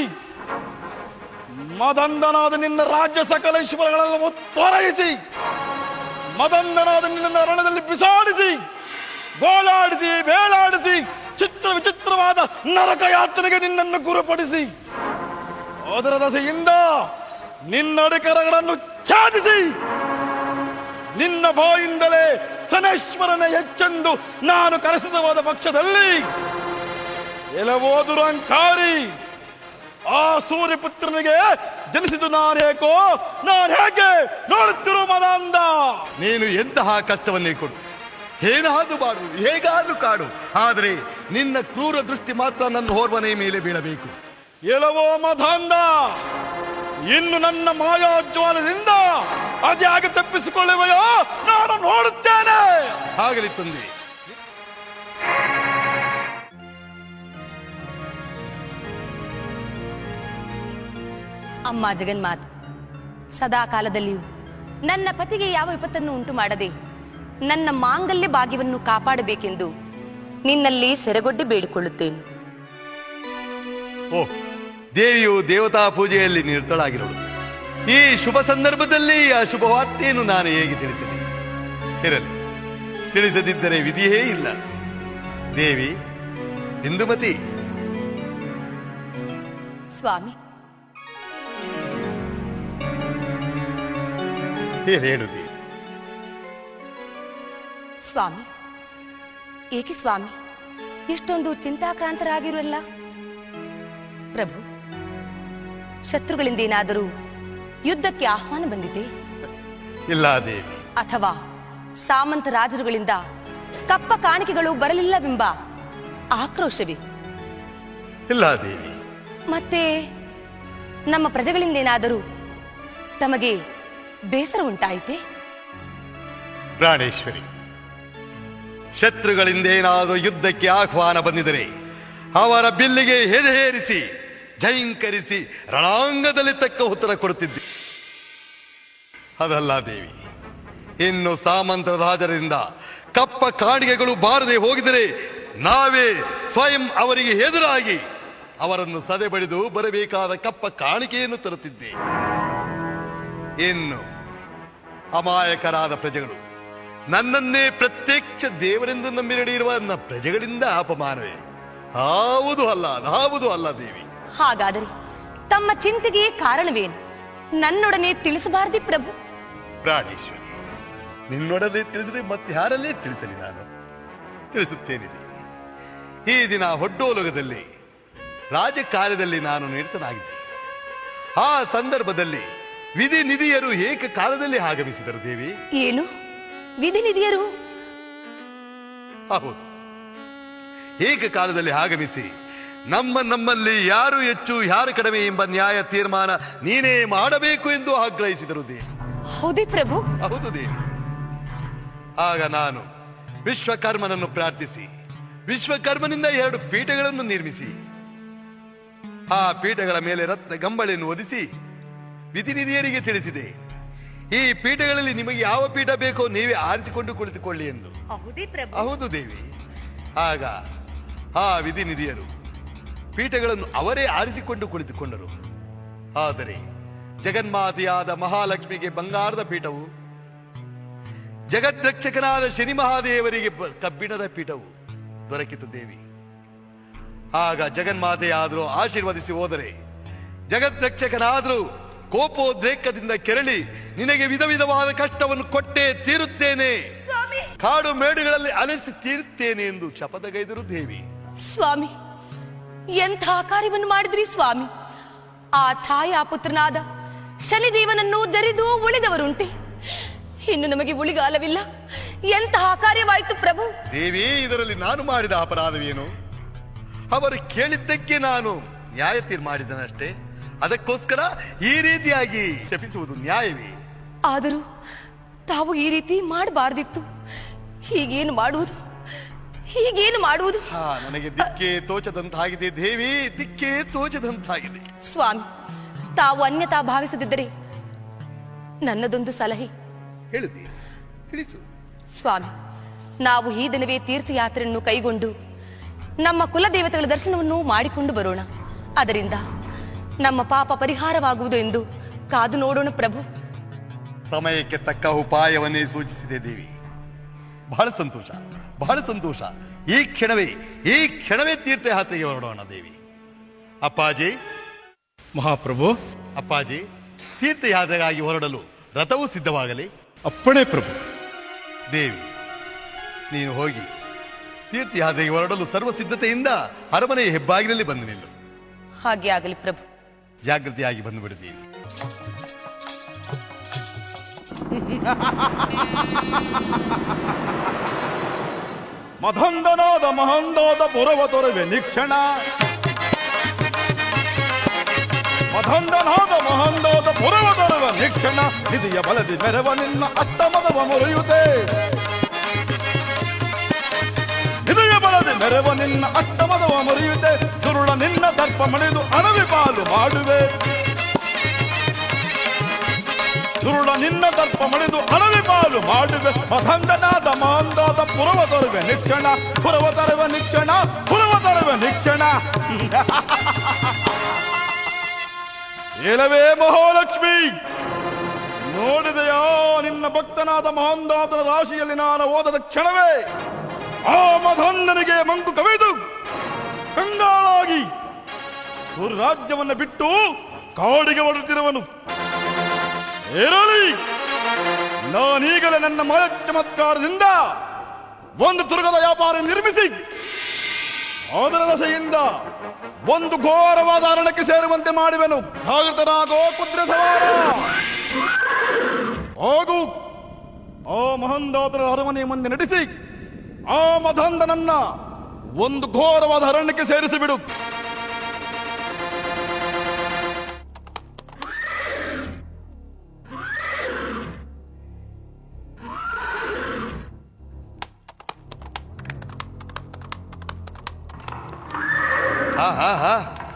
ಮದಂದನಾದ ನಿನ್ನ ರಾಜ್ಯ ಸಕಲೇಶ್ವರಗಳೆಲ್ಲವೂ ತೊರಗಿಸಿ ಮದಂದನಾದ ನಿನ್ನ ಅರಣದಲ್ಲಿ ಬಿಸಾಡಿಸಿ ಗೋಳಾಡಿಸಿ ಬೇಳಾಡಿಸಿ ಚಿತ್ರ ವಿಚಿತ್ರವಾದ ನರಕ ಯಾತ್ರೆಗೆ ನಿನ್ನನ್ನು ಗುರುಪಡಿಸಿ ಅದರ ದಸೆಯಿಂದ ನಿನ್ನ ಅಡಿಕರಗಳನ್ನು ಛಾದಿಸಿ ನಿನ್ನ ಬಾಯಿಂದಲೇ ಶನೇಶ್ವರನ ಹೆಚ್ಚೆಂದು ನಾನು ಕರೆಸಿದವಾದ ಪಕ್ಷದಲ್ಲಿ ಎಲವೋ ದುರಂಕಾರಿ ಆ ಸೂರ್ಯಪುತ್ರನಿಗೆ ಜನಿಸಿದ್ದು ನಾನೇಕೋ ನಾನು ಹೇಗೆ ನೋಡುತ್ತಿರುವ ಮದಾಂದ ನೀನು ಎಂತಹ ಕಷ್ಟವನ್ನೇ ಕೊಡು ಏನಾದ್ರೂ ಮಾಡು ಹೇಗಾದ್ರೂ ಕಾಡು ಆದರೆ ನಿನ್ನ ಕ್ರೂರ ದೃಷ್ಟಿ ಮಾತ್ರ ನನ್ನ ಹೋರ್ವನೆ ಮೇಲೆ ಬೀಳಬೇಕು ಎಲವೋ ಮದಾಂದ ಇನ್ನು ನನ್ನ ಮಾಯಾಜ್ವಾಲದಿಂದ ಅದ್ಯಾಗ ತಪ್ಪಿಸಿಕೊಳ್ಳುವೆಯೋ ನಾನು ನೋಡುತ್ತೇನೆ ಆಗಲಿ ತಂದೆ ಅಮ್ಮ ಜಗನ್ಮಾತ್ ಸದಾ ಕಾಲದಲ್ಲಿಯೂ ನನ್ನ ಪತಿಗೆ ಯಾವ ವಿಪತ್ತನ್ನು ಉಂಟು ಮಾಡದೆ ನನ್ನ ಮಾಂಗಲ್ಯ ಭಾಗ್ಯವನ್ನು ಕಾಪಾಡಬೇಕೆಂದು ನಿನ್ನಲ್ಲಿ ಸೆರೆಗೊಡ್ಡಿ ಬೇಡಿಕೊಳ್ಳುತ್ತೇನೆ ಓ ದೇವಿಯು ದೇವತಾ ಪೂಜೆಯಲ್ಲಿ ನಿರತಳಾಗಿರೋಳು ಈ ಶುಭ ಸಂದರ್ಭದಲ್ಲಿ ಆ ಶುಭ ವಾರ್ತೆಯನ್ನು ನಾನು ಹೇಗೆ ತಿಳಿಸಲಿ ಇರಲಿ ತಿಳಿಸದಿದ್ದರೆ ವಿಧಿಯೇ ಇಲ್ಲ ದೇವಿ ಇಂದುಮತಿ ಸ್ವಾಮಿ ಹೇಳು ದೇವಿ ಸ್ವಾಮಿ ಏಕೆ ಸ್ವಾಮಿ ಇಷ್ಟೊಂದು ಚಿಂತಾಕ್ರಾಂತರಾಗಿರಲ್ಲ ಪ್ರಭು ಶತ್ರುಗಳಿಂದ ಏನಾದರೂ ಯುದ್ಧಕ್ಕೆ ಆಹ್ವಾನ ಬಂದಿದೆ ಇಲ್ಲ ದೇವಿ ಅಥವಾ ಸಾಮಂತ ರಾಜರುಗಳಿಂದ ಕಪ್ಪ ಕಾಣಿಕೆಗಳು ಬರಲಿಲ್ಲವೆಂಬ ಆಕ್ರೋಶವೇ ಇಲ್ಲ ದೇವಿ ಮತ್ತೆ ನಮ್ಮ ಪ್ರಜೆಗಳಿಂದೇನಾದರೂ ತಮಗೆ ಬೇಸರ ಉಂಟಾಯಿತೆ ಪ್ರಾಣೇಶ್ವರಿ ಶತ್ರುಗಳಿಂದ ಏನಾದರೂ ಯುದ್ಧಕ್ಕೆ ಆಹ್ವಾನ ಬಂದಿದರೆ ಅವರ ಬಿಲ್ಲಿಗೆ ಹೆದೆಹೇರಿಸಿ ಜೈಂಕರಿಸಿ ರಣಾಂಗದಲ್ಲಿ ತಕ್ಕ ಉತ್ತರ ಕೊಡುತ್ತಿದ್ದೆ ಅದಲ್ಲ ದೇವಿ ಇನ್ನು ಸಾಮಂತ ರಾಜರಿಂದ ಕಪ್ಪ ಕಾಣಿಕೆಗಳು ಬಾರದೆ ಹೋಗಿದರೆ ನಾವೇ ಸ್ವಯಂ ಅವರಿಗೆ ಎದುರಾಗಿ ಅವರನ್ನು ಸದೆ ಬಡಿದು ಬರಬೇಕಾದ ಕಪ್ಪ ಕಾಣಿಕೆಯನ್ನು ತರುತ್ತಿದ್ದೆ ಇನ್ನು ಅಮಾಯಕರಾದ ಪ್ರಜೆಗಳು ನನ್ನನ್ನೇ ಪ್ರತ್ಯಕ್ಷ ದೇವರೆಂದು ನಂಬಿ ನಡೆಯಿರುವ ನನ್ನ ಪ್ರಜೆಗಳಿಂದ ಅಪಮಾನವೇ ಆವುದು ಅಲ್ಲ ಅದಾವುದು ಅಲ್ಲ ದೇವಿ ಹಾಗಾದರೆ ತಮ್ಮ ಚಿಂತೆಗೆ ಕಾರಣವೇನು ನನ್ನೊಡನೆ ತಿಳಿಸಬಾರದಿ ಪ್ರಭು ಪ್ರಾಣೇಶ್ವರಿ ನಿನ್ನೊಡನೆ ತಿಳಿಸಿದ್ರೆ ಮತ್ತೆ ಯಾರಲ್ಲೇ ತಿಳಿಸಲಿ ನಾನು ತಿಳಿಸುತ್ತೇನೆ ದೇವಿ ಈ ದಿನ ಹೊಡ್ಡೋಲೋಗದಲ್ಲಿ ರಾಜಕಾರ್ಯದಲ್ಲಿ ನಾನು ನಿರತನಾಗಿದ್ದೆ ಆ ಸಂದರ್ಭದಲ್ಲಿ ವಿಧಿ ನಿಧಿಯರು ಏಕಕಾಲದಲ್ಲಿ ಆಗಮಿಸಿದರು ದೇವಿ ಏನು ವಿಧಿನಿಧಿಯರು ಹೌದು ಏಕಕಾಲದಲ್ಲಿ ಆಗಮಿಸಿ ನಮ್ಮ ನಮ್ಮಲ್ಲಿ ಯಾರು ಹೆಚ್ಚು ಯಾರು ಕಡಿಮೆ ಎಂಬ ನ್ಯಾಯ ತೀರ್ಮಾನ ನೀನೇ ಮಾಡಬೇಕು ಎಂದು ಆಗ್ರಹಿಸಿದರು ದೇವಿ ಹೌದೇ ಪ್ರಭು ಹೌದು ದೇವಿ ಆಗ ನಾನು ವಿಶ್ವಕರ್ಮನನ್ನು ಪ್ರಾರ್ಥಿಸಿ ವಿಶ್ವಕರ್ಮನಿಂದ ಎರಡು ಪೀಠಗಳನ್ನು ನಿರ್ಮಿಸಿ ಆ ಪೀಠಗಳ ಮೇಲೆ ರತ್ನ ಗಂಬಳೆಯನ್ನು ಒದಿಸಿ ವಿಧಿನಿಧಿಯರಿಗೆ ತಿಳಿಸಿದೆ ಈ ಪೀಠಗಳಲ್ಲಿ ನಿಮಗೆ ಯಾವ ಪೀಠ ಬೇಕೋ ನೀವೇ ಆರಿಸಿಕೊಂಡು ಕುಳಿತುಕೊಳ್ಳಿ ಎಂದು ಹೌದೇ ಪ್ರಭು ಹೌದು ದೇವಿ ಆಗ ಆ ವಿಧಿನಿಧಿಯರು ಪೀಠಗಳನ್ನು ಅವರೇ ಆರಿಸಿಕೊಂಡು ಕುಳಿತುಕೊಂಡರು ಆದರೆ ಜಗನ್ಮಾತೆಯಾದ ಮಹಾಲಕ್ಷ್ಮಿಗೆ ಬಂಗಾರದ ಪೀಠವು ಜಗದ್ರಕ್ಷಕನಾದ ಶನಿ ಮಹಾದೇವರಿಗೆ ಬ- ಕಬ್ಬಿಣದ ಪೀಠವು ದೊರಕಿತು ದೇವಿ ಆಗ ಜಗನ್ಮಾತೆಯಾದರೂ ಆಶೀರ್ವದಿಸಿ ಹೋದರೆ ಜಗದ್ರಕ್ಷಕನಾದರೂ ಕೋಪೋದ್ರೇಕದಿಂದ ಕೆರಳಿ ನಿನಗೆ ವಿಧ ವಿಧವಾದ ಕಷ್ಟವನ್ನು ಕೊಟ್ಟೇ ತೀರುತ್ತೇನೆ ಕಾಡು ಮೇಡುಗಳಲ್ಲಿ ಅಲೆಸಿ ತೀರುತ್ತೇನೆ ಎಂದು ಶಪಥಗೈದರು ದೇವಿ ಸ್ವಾಮಿ ಎಂಥ ಕಾರ್ಯವನ್ನು ಮಾಡಿದ್ರಿ ಸ್ವಾಮಿ ಆ ಛಾಯಾ ಪುತ್ರನಾದ ಶನಿದೇವನನ್ನು ಜರಿದು ಉಳಿದವರುಂಟೆ ಇನ್ನು ನಮಗೆ ಉಳಿಗಾಲವಿಲ್ಲ ಎಂತಹ ಕಾರ್ಯವಾಯಿತು ಪ್ರಭು ದೇವಿ ಇದರಲ್ಲಿ ನಾನು ಮಾಡಿದ ಅಪರಾಧವೇನು ಅವರು ಕೇಳಿದ್ದಕ್ಕೆ ನಾನು ನ್ಯಾಯ ತೀರ್ಮಾನಿಸಿದನಷ್ಟೇ ಅದಕ್ಕೋಸ್ಕರ ಈ ರೀತಿಯಾಗಿ ಶಪಿಸುವುದು ನ್ಯಾಯವೇ ಆದರೂ ತಾವು ಈ ರೀತಿ ಮಾಡಬಾರ್ದಿತ್ತು ಹೀಗೇನು ಮಾಡುವುದು ಹೀಗೇನು ಮಾಡುವುದು ಹಾ ನನಗೆ ದಿಕ್ಕೇ ತೋಚದಂತಾಗಿದೆ ದೇವಿ ದಿಕ್ಕೇ ತೋಚದಂತಾಗಿದೆ ಸ್ವಾಮಿ ತಾವು ಅನ್ಯತಾ ಭಾವಿಸದಿದ್ದರೆ ನನ್ನದೊಂದು ಸಲಹೆ ಹೇಳು ದೇವಿ ತಿಳಿಸು ಸ್ವಾಮಿ ನಾವು ಈ ದಿನವೇ ತೀರ್ಥಯಾತ್ರೆಯನ್ನು ಕೈಗೊಂಡು ನಮ್ಮ ಕುಲದೇವತೆಗಳ ದರ್ಶನವನ್ನು ಮಾಡಿಕೊಂಡು ಬರೋಣ ಅದರಿಂದ ನಮ್ಮ ಪಾಪ ಪರಿಹಾರವಾಗುವುದು ಎಂದು ಕಾದು ನೋಡೋಣ ಪ್ರಭು ಸಮಯಕ್ಕೆ ತಕ್ಕ ಉಪಾಯವನ್ನೇ ಸೂಚಿಸಿದೆ ದೇವಿ ಬಹಳ ಸಂತೋಷ ಬಹಳ ಸಂತೋಷ ಈ ಕ್ಷಣವೇ ಈ ಕ್ಷಣವೇ ತೀರ್ಥಯಾತ್ರೆಗೆ ಹೊರಡೋಣ ದೇವಿ ಅಪ್ಪಾಜಿ ಮಹಾಪ್ರಭು ಅಪ್ಪಾಜಿ ತೀರ್ಥಯಾತ್ರೆಗಾಗಿ ಹೊರಡಲು ರಥವು ಸಿದ್ಧವಾಗಲಿ ಅಪ್ಪಣೆ ಪ್ರಭು ದೇವಿ ನೀನು ಹೋಗಿ ತೀರ್ಥಯಾತ್ರೆಗೆ ಹೊರಡಲು ಸರ್ವ ಸಿದ್ಧತೆಯಿಂದ ಅರಮನೆಯ ಹೆಬ್ಬಾಗಿಲಲ್ಲಿ ಬಂದು ನಿಲ್ಲು ಹಾಗೆ ಆಗಲಿ ಪ್ರಭು ಜಾಗೃತಿಯಾಗಿ ಬಂದು ಬಿಡು ದೇವಿ ಮಧಂದನಾದ ಮಹಂದಾದ ಪುರವ ತೊರವೆ ನಿಕ್ಷಣ ಮಧಂದನಾದ ಮಹಂದಾದ ಪುರವ ತೊರವ ನಿಕ್ಷಣ ನಿಧಿಯ ಬಲದಿ ಮೆರವ ನಿನ್ನ ಅತ್ತ ಮದವ ಮುರಿಯುತ್ತೆ ನಿಧಿಯ ಬಲದಿ ಮೆರವ ನಿನ್ನ ಅತ್ತ ಮದವ ಮುರಿಯುತ್ತೆ ಸುರುಳ ನಿನ್ನ ದರ್ಪ ಮಣಿದು ಅಣವಿ ಪಾಲು ಮಾಡುವೆ ಸುರುಳ ನಿನ್ನ ದರ್ಪ ಮಣಿದು ಅಣವಿ ಪಾಲು ಮಾಡುವೆ ಮಧಂದನಾದ ಮಾಂದಾದ ಪುರವ ತರುವೆ ನಿಕ್ಷಣ ಪುರವ ತರುವೆ ನಿಕ್ಷಣ ಪುರವ ತರುವೆ ನಿಕ್ಷಣ ಏಲವೇ ಮಹಾಲಕ್ಷ್ಮಿ ನೋಡಿದೆಯಾ ನಿನ್ನ ಭಕ್ತನಾದ ಮಹಂದಾದನ ರಾಶಿಯಲ್ಲಿ ನಾನು ಓದದ ಕ್ಷಣವೇ ಆ ಮಧಂದನಿಗೆ ಮಂಕು ಕವಿದು ಕಂಗಾಳಾಗಿ ರಾಜ್ಯವನ್ನು ಬಿಟ್ಟು ಕಾಡಿಗೆ ಹೊರಟಿರುವನು ಇರಲಿ ನಾನೀಗಲೇ ನನ್ನ ಮಾಯ ಚಮತ್ಕಾರದಿಂದ ಒಂದು ತುರ್ಗದ ವ್ಯಾಪಾರ ನಿರ್ಮಿಸಿ ಅದರ ದಶೆಯಿಂದ ಒಂದು ಘೋರವಾದ ಅರಣ್ಯಕ್ಕೆ ಸೇರುವಂತೆ ಮಾಡುವೆನು ಜಾಗೃತನಾಗೋ ಕುದ್ರೆ ಸವಾರ ಹೋಗು ಆ ಮಹಂದಾದರ ಅರಮನೆ ಮುಂದೆ ನಡೆಸಿ ಆ ಮಧಂದನನ್ನ ಒಂದು ಘೋರವಾದ ಅರಣ್ಯಕ್ಕೆ ಸೇರಿಸಿ ಬಿಡು ಹಾ ಹಾ ಹಾ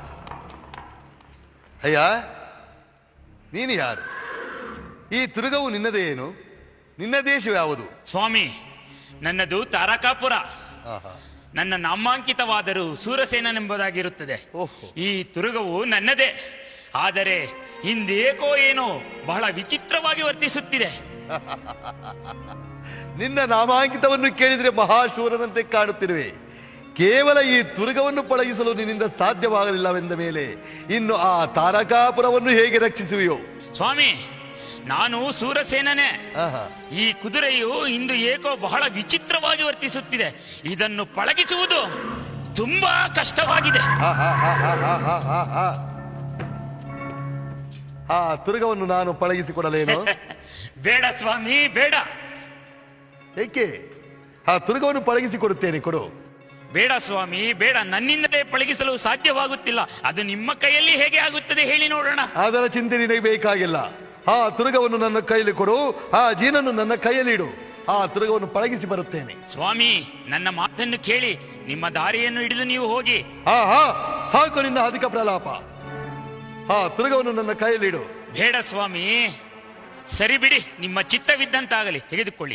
ಅಯ್ಯ ನೀನು ಯಾರು ಈ ತುರುಗವು ನಿನ್ನದೇ ಏನು ನಿನ್ನ ದೇಶವು ಯಾವುದು ಸ್ವಾಮಿ ನನ್ನದು ತಾರಕಾಪುರ ಆಹಾ. ನನ್ನ ನಾಮಾಂಕಿತವಾದರೂ ಸೂರಸೇನನೆಂಬುದಾಗಿರುತ್ತದೆ ಓಹೋ. ಈ ತುರುಗವು ನನ್ನದೇ ಆದರೆ ಹಿಂದೇಕೋ ಏನೋ ಬಹಳ ವಿಚಿತ್ರವಾಗಿ ವರ್ತಿಸುತ್ತಿದೆ ನಿನ್ನ ನಾಮಾಂಕಿತವನ್ನು ಕೇಳಿದರೆ ಮಹಾಶೂರನಂತೆ ಕಾಣುತ್ತಿರುವೆ ಕೇವಲ ಈ ತುರುಗವನ್ನು ಪಳಗಿಸಲು ನಿನ್ನಿಂದ ಸಾಧ್ಯವಾಗಲಿಲ್ಲವೆಂದ ಮೇಲೆ ಇನ್ನು ಆ ತಾರಕಾಪುರವನ್ನು ಹೇಗೆ ರಕ್ಷಿಸುವೆಯೋ ಸ್ವಾಮಿ ನಾನು ಸೂರಸೇನನೇ ಆಹಾ. ಈ ಕುದುರೆಯು ಇಂದು ಏಕೋ ಬಹಳ ವಿಚಿತ್ರವಾಗಿ ವರ್ತಿಸುತ್ತಿದೆ ಇದನ್ನು ಪಳಗಿಸುವುದು ತುಂಬಾ ಕಷ್ಟವಾಗಿದೆ ಆಹಾ, ಆಹಾ, ಆಹಾ, ಆಹಾ. ಆ ತುರುಗವನ್ನು ನಾನು ಪಳಗಿಸಿಕೊಡಲೇನು ಬೇಡ ಸ್ವಾಮಿ ಬೇಡ ಏಕೆ ಆ ತುರುಗವನ್ನು ಪಳಗಿಸಿಕೊಡುತ್ತೇನೆ ಕೊಡು ಬೇಡ ಸ್ವಾಮಿ ಬೇಡ ನನ್ನಿಂದಲೇ ಪಳಗಿಸಲು ಸಾಧ್ಯವಾಗುತ್ತಿಲ್ಲ ಅದು ನಿಮ್ಮ ಕೈಯಲ್ಲಿ ಹೇಗೆ ಆಗುತ್ತದೆ ಹೇಳಿ ನೋಡೋಣ ಅದರ ಚಿಂತೆ ನಿನಗೆ ಬೇಕಾಗಿಲ್ಲ ಆ ತುರುಗವನ್ನು ನನ್ನ ಕೈಯಲ್ಲಿ ಕೊಡು ಆ ಜೀನನ್ನು ನನ್ನ ಕೈಯಲ್ಲಿ ಇಡು ಆ ತುರುಗವನ್ನು ಪಳಗಿಸಿ ಬರುತ್ತೇನೆ ಸ್ವಾಮಿ ನನ್ನ ಮಾತನ್ನು ಕೇಳಿ ನಿಮ್ಮ ದಾರಿಯನ್ನು ಹಿಡಿದು ನೀವು ಹೋಗಿ ಹಾ ಹಾ ಸಾಕು ನಿನ್ನ ಅಧಿಕ ಪ್ರಲಾಪ ಆ ತುರುಗವನ್ನು ನನ್ನ ಕೈಯಲ್ಲಿ ಇಡು ಬೇಡ ಸ್ವಾಮಿ ಸರಿ ಬಿಡಿ ನಿಮ್ಮ ಚಿತ್ತವಿದ್ದಂತಾಗಲಿ ತೆಗೆದುಕೊಳ್ಳಿ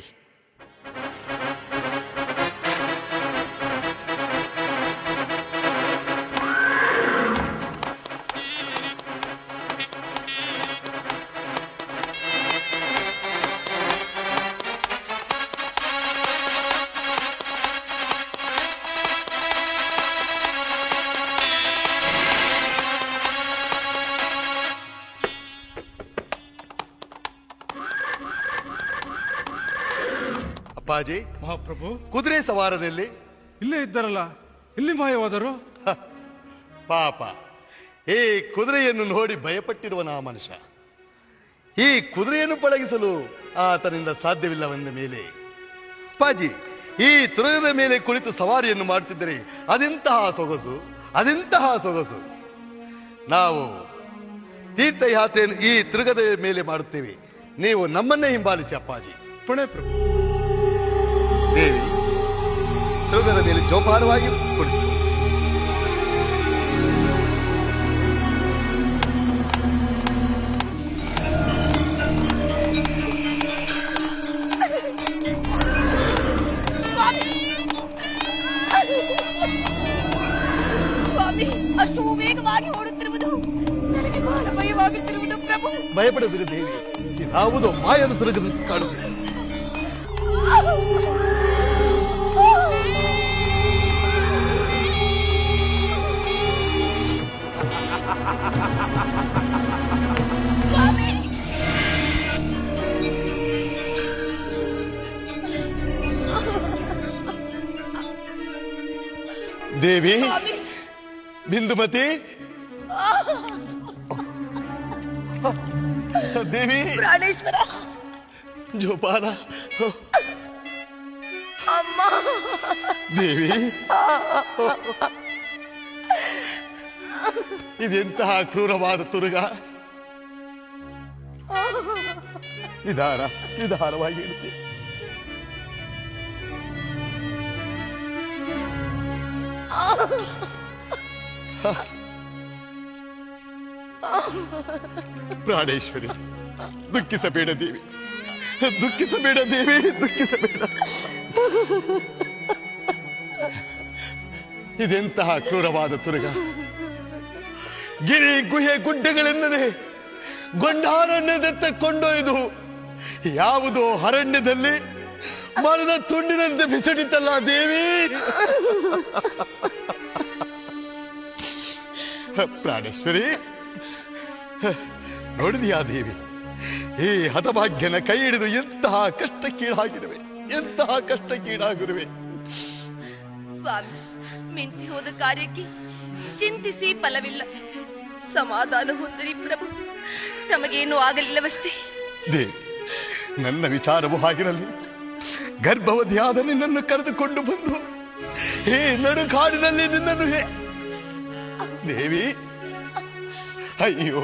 ಅಪ್ಪಾಜಿ ಮಹಾಪ್ರಭು ಕುದುರೆ ಸವಾರನಲ್ಲಿ ಇಲ್ಲೇ ಇದ್ದಾರಲ್ಲ ಇಲ್ಲಿ ಮಾಯವಾದರು ಪಾಪ ಈ ಕುದುರೆಯನ್ನು ನೋಡಿ ಭಯಪಟ್ಟಿರುವ ನಾ ಮನುಷ್ಯ ಈ ಕುದುರೆಯನ್ನು ಪಳಗಿಸಲು ಆತನಿಂದ ಸಾಧ್ಯವಿಲ್ಲವೆಂದ ಮೇಲೆ ಅಪ್ಪಾಜಿ ಈ ತುರುಗದ ಮೇಲೆ ಕುಳಿತು ಸವಾರಿಯನ್ನು ಮಾಡುತ್ತಿದ್ದರೆ ಅದೆಂತಹ ಸೊಗಸು ಅದೆಂತಹ ಸೊಗಸು ನಾವು ತೀರ್ಥಯಾತ್ರೆಯನ್ನು ಈ ತುರುಗದ ಮೇಲೆ ಮಾಡುತ್ತೇವೆ ನೀವು ನಮ್ಮನ್ನೇ ಹಿಂಬಾಲಿಸಿ ಅಪ್ಪಾಜಿ ಪುಣೆ ಪ್ರಭು ದೇವಿ ತುರುಗದ ಮೇಲೆ ಜೋಪಾನವಾಗಿ ಕುಳಿತು ಸ್ವಾಮಿ ಸ್ವಾಮಿ ಅಷ್ಟು ವೇಗವಾಗಿ ಓಡುತ್ತಿರುವುದು ನನಗೆ ಬಹಳ ಭಯವಾಗುತ್ತಿರುವುದು ಪ್ರಭು ಭಯಪಡದಿರು ದೇವಿ ಯಾವುದೋ ಮಾಯನ ತುರುಗದ ಕಾಣುತ್ತಿದೆ ಸ್ವಾಮಿ ದೇವಿ ಸ್ವಾಮಿ ಬಿಂದುಮತಿ ದೇವಿ ಪ್ರಾಣೇಶ್ವರ ಜೋಪಾನ ಅಮ್ಮ ದೇವಿ ಇದೆಂತಹ ಕ್ರೂರವಾದ ತುರುಗ ನಿಧಾನ ನಿಧಾನವಾಗಿ ಇಡುತ್ತೆ ಪ್ರಾಣೇಶ್ವರಿ ದುಃಖಿಸಬೇಡ ದೇವಿ ದುಃಖಿಸಬೇಡ ದೇವಿ ದುಃಖಿಸಬೇಡ ಇದೆಂತಹ ಕ್ರೂರವಾದ ತುರುಗ ಗಿರಿ ಗುಹೆ ಗುಡ್ಡಗಳೆನ್ನದೆ ಗೊಂಡಾರಣ್ಯದತ್ತ ಕೊಂಡೊಯ್ದು ಯಾವುದೋ ಅರಣ್ಯದಲ್ಲಿ ಮರದ ತುಂಡಿನಂತೆ ಬಿಸಿಡಿತಲ್ಲ ದೇವಿ ಪ್ರಾಣೇಶ್ವರಿ ನೋಡಿದೆಯಾ ದೇವಿ ಈ ಹತಭಾಗ್ಯನ ಕೈ ಹಿಡಿದು ಎಂತಹ ಕಷ್ಟಕ್ಕೀಡಾಗಿರುವೆ ಎಂತಹ ಕಷ್ಟಕ್ಕೀಡಾಗಿರುವೆ ಸ್ವಾಮಿ ಮಿಂಚಿ ಹೋದ ಕಾರ್ಯಕ್ಕೆ ಚಿಂತಿಸಿ ಫಲವಿಲ್ಲ ಸಮಾಧಾನ ಹೊಂದಿರಿ ಪ್ರಭು ತಮಗೇನು ಆಗಲಿಲ್ಲವಷ್ಟೇ ದೇವಿ ನನ್ನ ವಿಚಾರವು ಹಾಗಿರಲಿ ಗರ್ಭವತಿಯಾದ ನಿನ್ನನ್ನು ಕರೆದುಕೊಂಡು ಬಂದು ಈ ನಡುಕಾಡಿನಲ್ಲಿ ನಿನ್ನನ್ನು ಹೇ ದೇವಿ ಅಯ್ಯೋ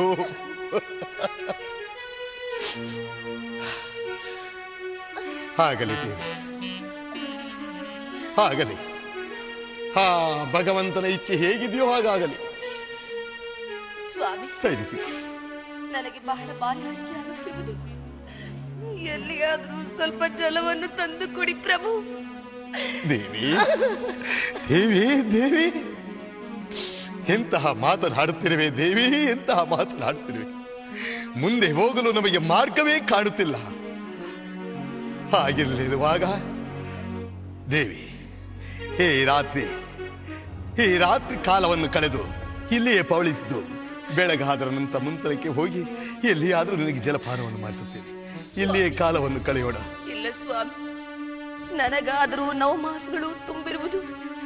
ಆಗಲಿ ದೇವಿ ಆಗಲಿ ಆ ಭಗವಂತನ ಇಚ್ಛೆ ಹೇಗಿದೆಯೋ ಹಾಗಾಗಲಿ ಸ್ವಾಮಿ ಸೈರಿಸಿ ನನಗೆ ಬಹಳ ಬಾಯಾರಿಕೆ ಆಗುತ್ತಿರುವುದು ಎಲ್ಲಿಯಾದ್ರೂ ಸ್ವಲ್ಪ ಜಲವನ್ನು ತಂದು ಕೊಡಿ ಪ್ರಭು ದೇವಿ ದೇವಿ ದೇವಿ ಎಂತಹ ಮಾತನಾಡುತ್ತಿರುವೆ ದೇವಿ ಎಂತಹ ಮಾತನಾಡುತ್ತಿರುವೆ ಮುಂದೆ ಹೋಗಲು ನಮಗೆ ಮಾರ್ಗವೇ ಕಾಣುತ್ತಿಲ್ಲ ಹಾಗೆಲ್ಲಿರುವಾಗ ದೇವಿ ಈ ರಾತ್ರಿ ಈ ರಾತ್ರಿ ಕಾಲವನ್ನು ಕಳೆದು ಇಲ್ಲಿಯೇ ಪವಳಿಸಿದ್ದು ಬೆಳಗಾದರ ನಂತರ ಮುಂತರಕ್ಕೆ ಹೋಗಿ ಎಲ್ಲಿಯಾದರೂ ನನಗೆ ಜಲಪಾನವನ್ನು ಮಾಡಿಸುತ್ತೇನೆ ಇಲ್ಲಿಯೇ ಕಾಲವನ್ನು ಕಳೆಯೋಣ ಇಲ್ಲ ಸ್ವಾಮಿ ನನಗಾದರೂ ನವಮಾಸಗಳು ತುಂಬಿರುವುದು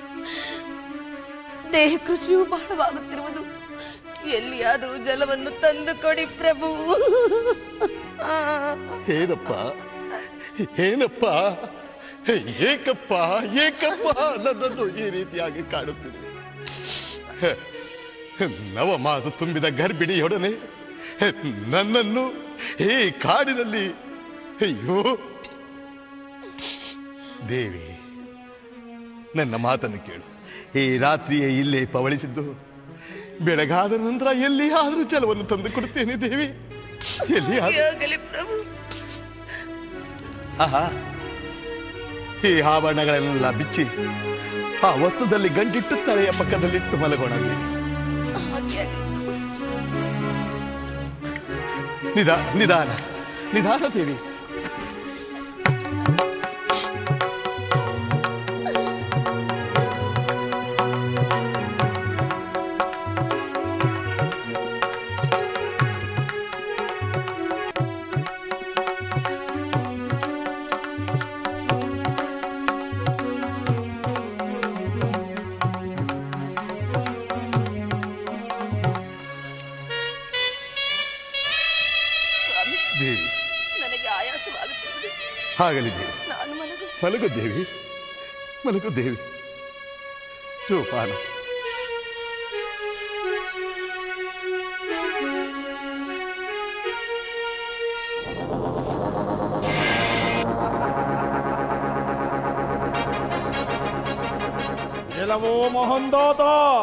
ದೇಹ ಕೃಷಿಯು ಬಹಳವಾಗುತ್ತಿರುವುದು ಎಲ್ಲಿಯಾದರೂ ಜಲವನ್ನು ತಂದು ಕೊಡಿ ಪ್ರಭು ಏನಪ್ಪ ಏನಪ್ಪ ಏಕಪ್ಪ ಏಕಪ್ಪ ನನ್ನನ್ನು ಈ ರೀತಿಯಾಗಿ ಕಾಡುತ್ತಿದೆ ನವಮಾಸ ತುಂಬಿದ ಗರ್ಭಿಣಿಯೊಡನೆ ನನ್ನನ್ನು ಈ ಕಾಡಿನಲ್ಲಿ ಅಯ್ಯೋ ದೇವಿ ನನ್ನ ಮಾತನ್ನು ಕೇಳು ಈ ರಾತ್ರಿಯೇ ಇಲ್ಲೇ ಪವಳಿಸಿದ್ದು ಬೆಳಗಾದ ನಂತರ ಎಲ್ಲಿಯಾದರೂ ಜಲವನ್ನು ತಂದು ಕೊಡುತ್ತೇನೆ ದೇವಿ ಎಲ್ಲಿಯಾದರೂ ಆಗಲಿ ಪ್ರಭು ಆಹಾ ಈ ಆಭರಣಗಳನ್ನೆಲ್ಲ ಬಿಚ್ಚಿ ಆ ವಸ್ತುದಲ್ಲಿ ಗಂಟಿಟ್ಟು ತಲೆಯ ಪಕ್ಕದಲ್ಲಿಟ್ಟು ಮಲಗೋಣ ದೇವಿ ಹಾಗೆ ಆಗಲಿ. ನಿಧಾ ನಿಧಾನ ನಿಧಾನ ದೇವಿ ಸ್ವಾಮಿ ದೇವಿ ನನಗೆ ಆಯಾಸವಾಗುತ್ತಿರುವುದು ಆಗಲಿ ದೇವಿ ನಾನು ಮಲಗು ಮಲಗು ದೇವಿ ಮಲಗು ದೇವಿ ಜೋಪಾನ ಕೆಲವೋ ಮಹಂದಾತ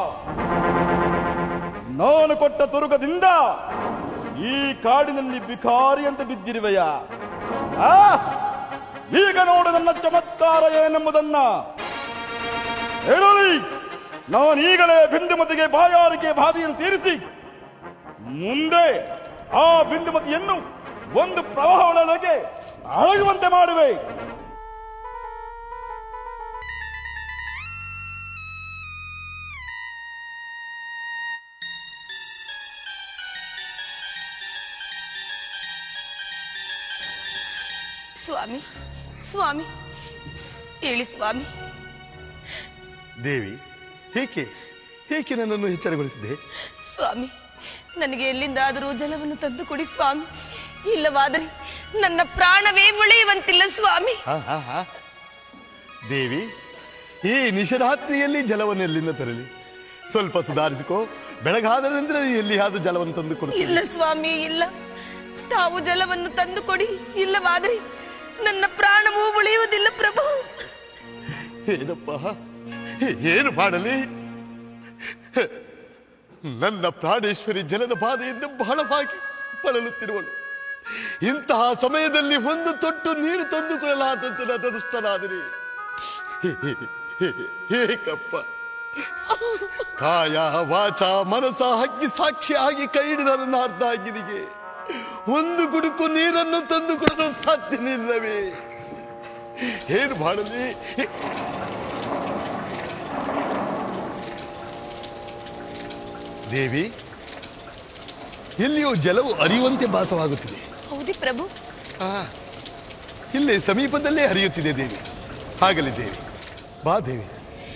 ನಾನು ಕೊಟ್ಟ ತುರುಕದಿಂದ ಈ ಕಾಡಿನಲ್ಲಿ ಬಿಕಾರಿಯಂತೆ ಬಿದ್ದಿರುವೆಯ ಆ? ಈಗ ನೋಡು ನನ್ನ ಚಮತ್ಕಾರ ಏನೆಂಬುದನ್ನ ಹೇಳಲಿ ನಾನೀಗಲೇ ಬಿಂದುಮತಿಗೆ ಬಾಯಾರಿಕೆ ಬಾಧೆಯನ್ನು ತೀರಿಸಿ ಮುಂದೆ ಆ ಬಿಂದುಮತಿಯನ್ನು ಒಂದು ಪ್ರವಾಹದೊಳಗೆ ಅಳಗುವಂತೆ ಮಾಡುವೆ ಸ್ವಾಮಿ ಸ್ವಾಮಿ ಹೇಳಿ ಸ್ವಾಮಿ ದೇವಿ ಏಕೆ ಏಕೆ ನನ್ನನ್ನು ಎಚ್ಚರಗೊಳಿಸಿದೆ ಸ್ವಾಮಿ ನನಗೆ ಎಲ್ಲಿಂದಾದರೂ ಜಲವನ್ನು ತಂದು ಕೊಡಿ ಸ್ವಾಮಿ ಇಲ್ಲವಾದರೆ ನನ್ನ ಪ್ರಾಣವೇ ಉಳಿಯುವಂತಿಲ್ಲ ಸ್ವಾಮಿ ಹಾ, ಹಾ, ಹಾ. ದೇವಿ ಈ ನಿಶರಾತ್ರಿಯಲ್ಲಿ ಜಲವನ್ನು ಎಲ್ಲಿಂದ ತರಲಿ ಸ್ವಲ್ಪ ಸುಧಾರಿಸಿಕೋ ಬೆಳಗಾದ ನಂತರ ಎಲ್ಲಿಯಾದ್ರೂ ಜಲವನ್ನು ತಂದು ಕೊಡು ಇಲ್ಲ ಸ್ವಾಮಿ ಇಲ್ಲ ತಾವು ಜಲವನ್ನು ತಂದು ಕೊಡಿ ಇಲ್ಲವಾದರೆ ನನ್ನ ಪ್ರಾಣವೂ ಉಳಿಯುವುದಿಲ್ಲ ಪ್ರಭು ಏನಪ್ಪ ಏನು ಮಾಡಲಿ ನನ್ನ ಪ್ರಾಣೇಶ್ವರಿ ಜಲದ ಬಾಧೆಯಿಂದ ಬಹಳವಾಗಿ ಬಳಲುತ್ತಿರುವಳು ಇಂತಹ ಸಮಯದಲ್ಲಿ ಒಂದು ತೊಟ್ಟು ನೀರು ತಂದುಕೊಳ್ಳಲಾದಂತೆ ನನ್ನ ದುಷ್ಟನಾದಿರಿ ಏಕಪ್ಪ ಕಾಯ ವಾಚ ಮನಸ ಹಕ್ಕಿ ಸಾಕ್ಷಿಯಾಗಿ ಕೈ ಹಿಡಿದ ನನ್ನ ಅರ್ಧಾಂಗಿನಿಗೆ ಒಂದು ಗುಡುಕು ನೀರನ್ನು ತಂದುಕೊಡಲು ಸಾಧ್ಯನಿಲ್ಲವೇ ಏನು ಮಾಡಲಿ ದೇವಿ ಎಲ್ಲಿಯೋ ಜಲವು ಹರಿಯುವಂತೆ ಭಾಸವಾಗುತ್ತಿದೆ ಹೌದಿ ಪ್ರಭು ಆ, ಇಲ್ಲೇ ಸಮೀಪದಲ್ಲೇ ಹರಿಯುತ್ತಿದೆ ದೇವಿ ಆಗಲಿ ದೇವಿ ಬಾ ದೇವಿ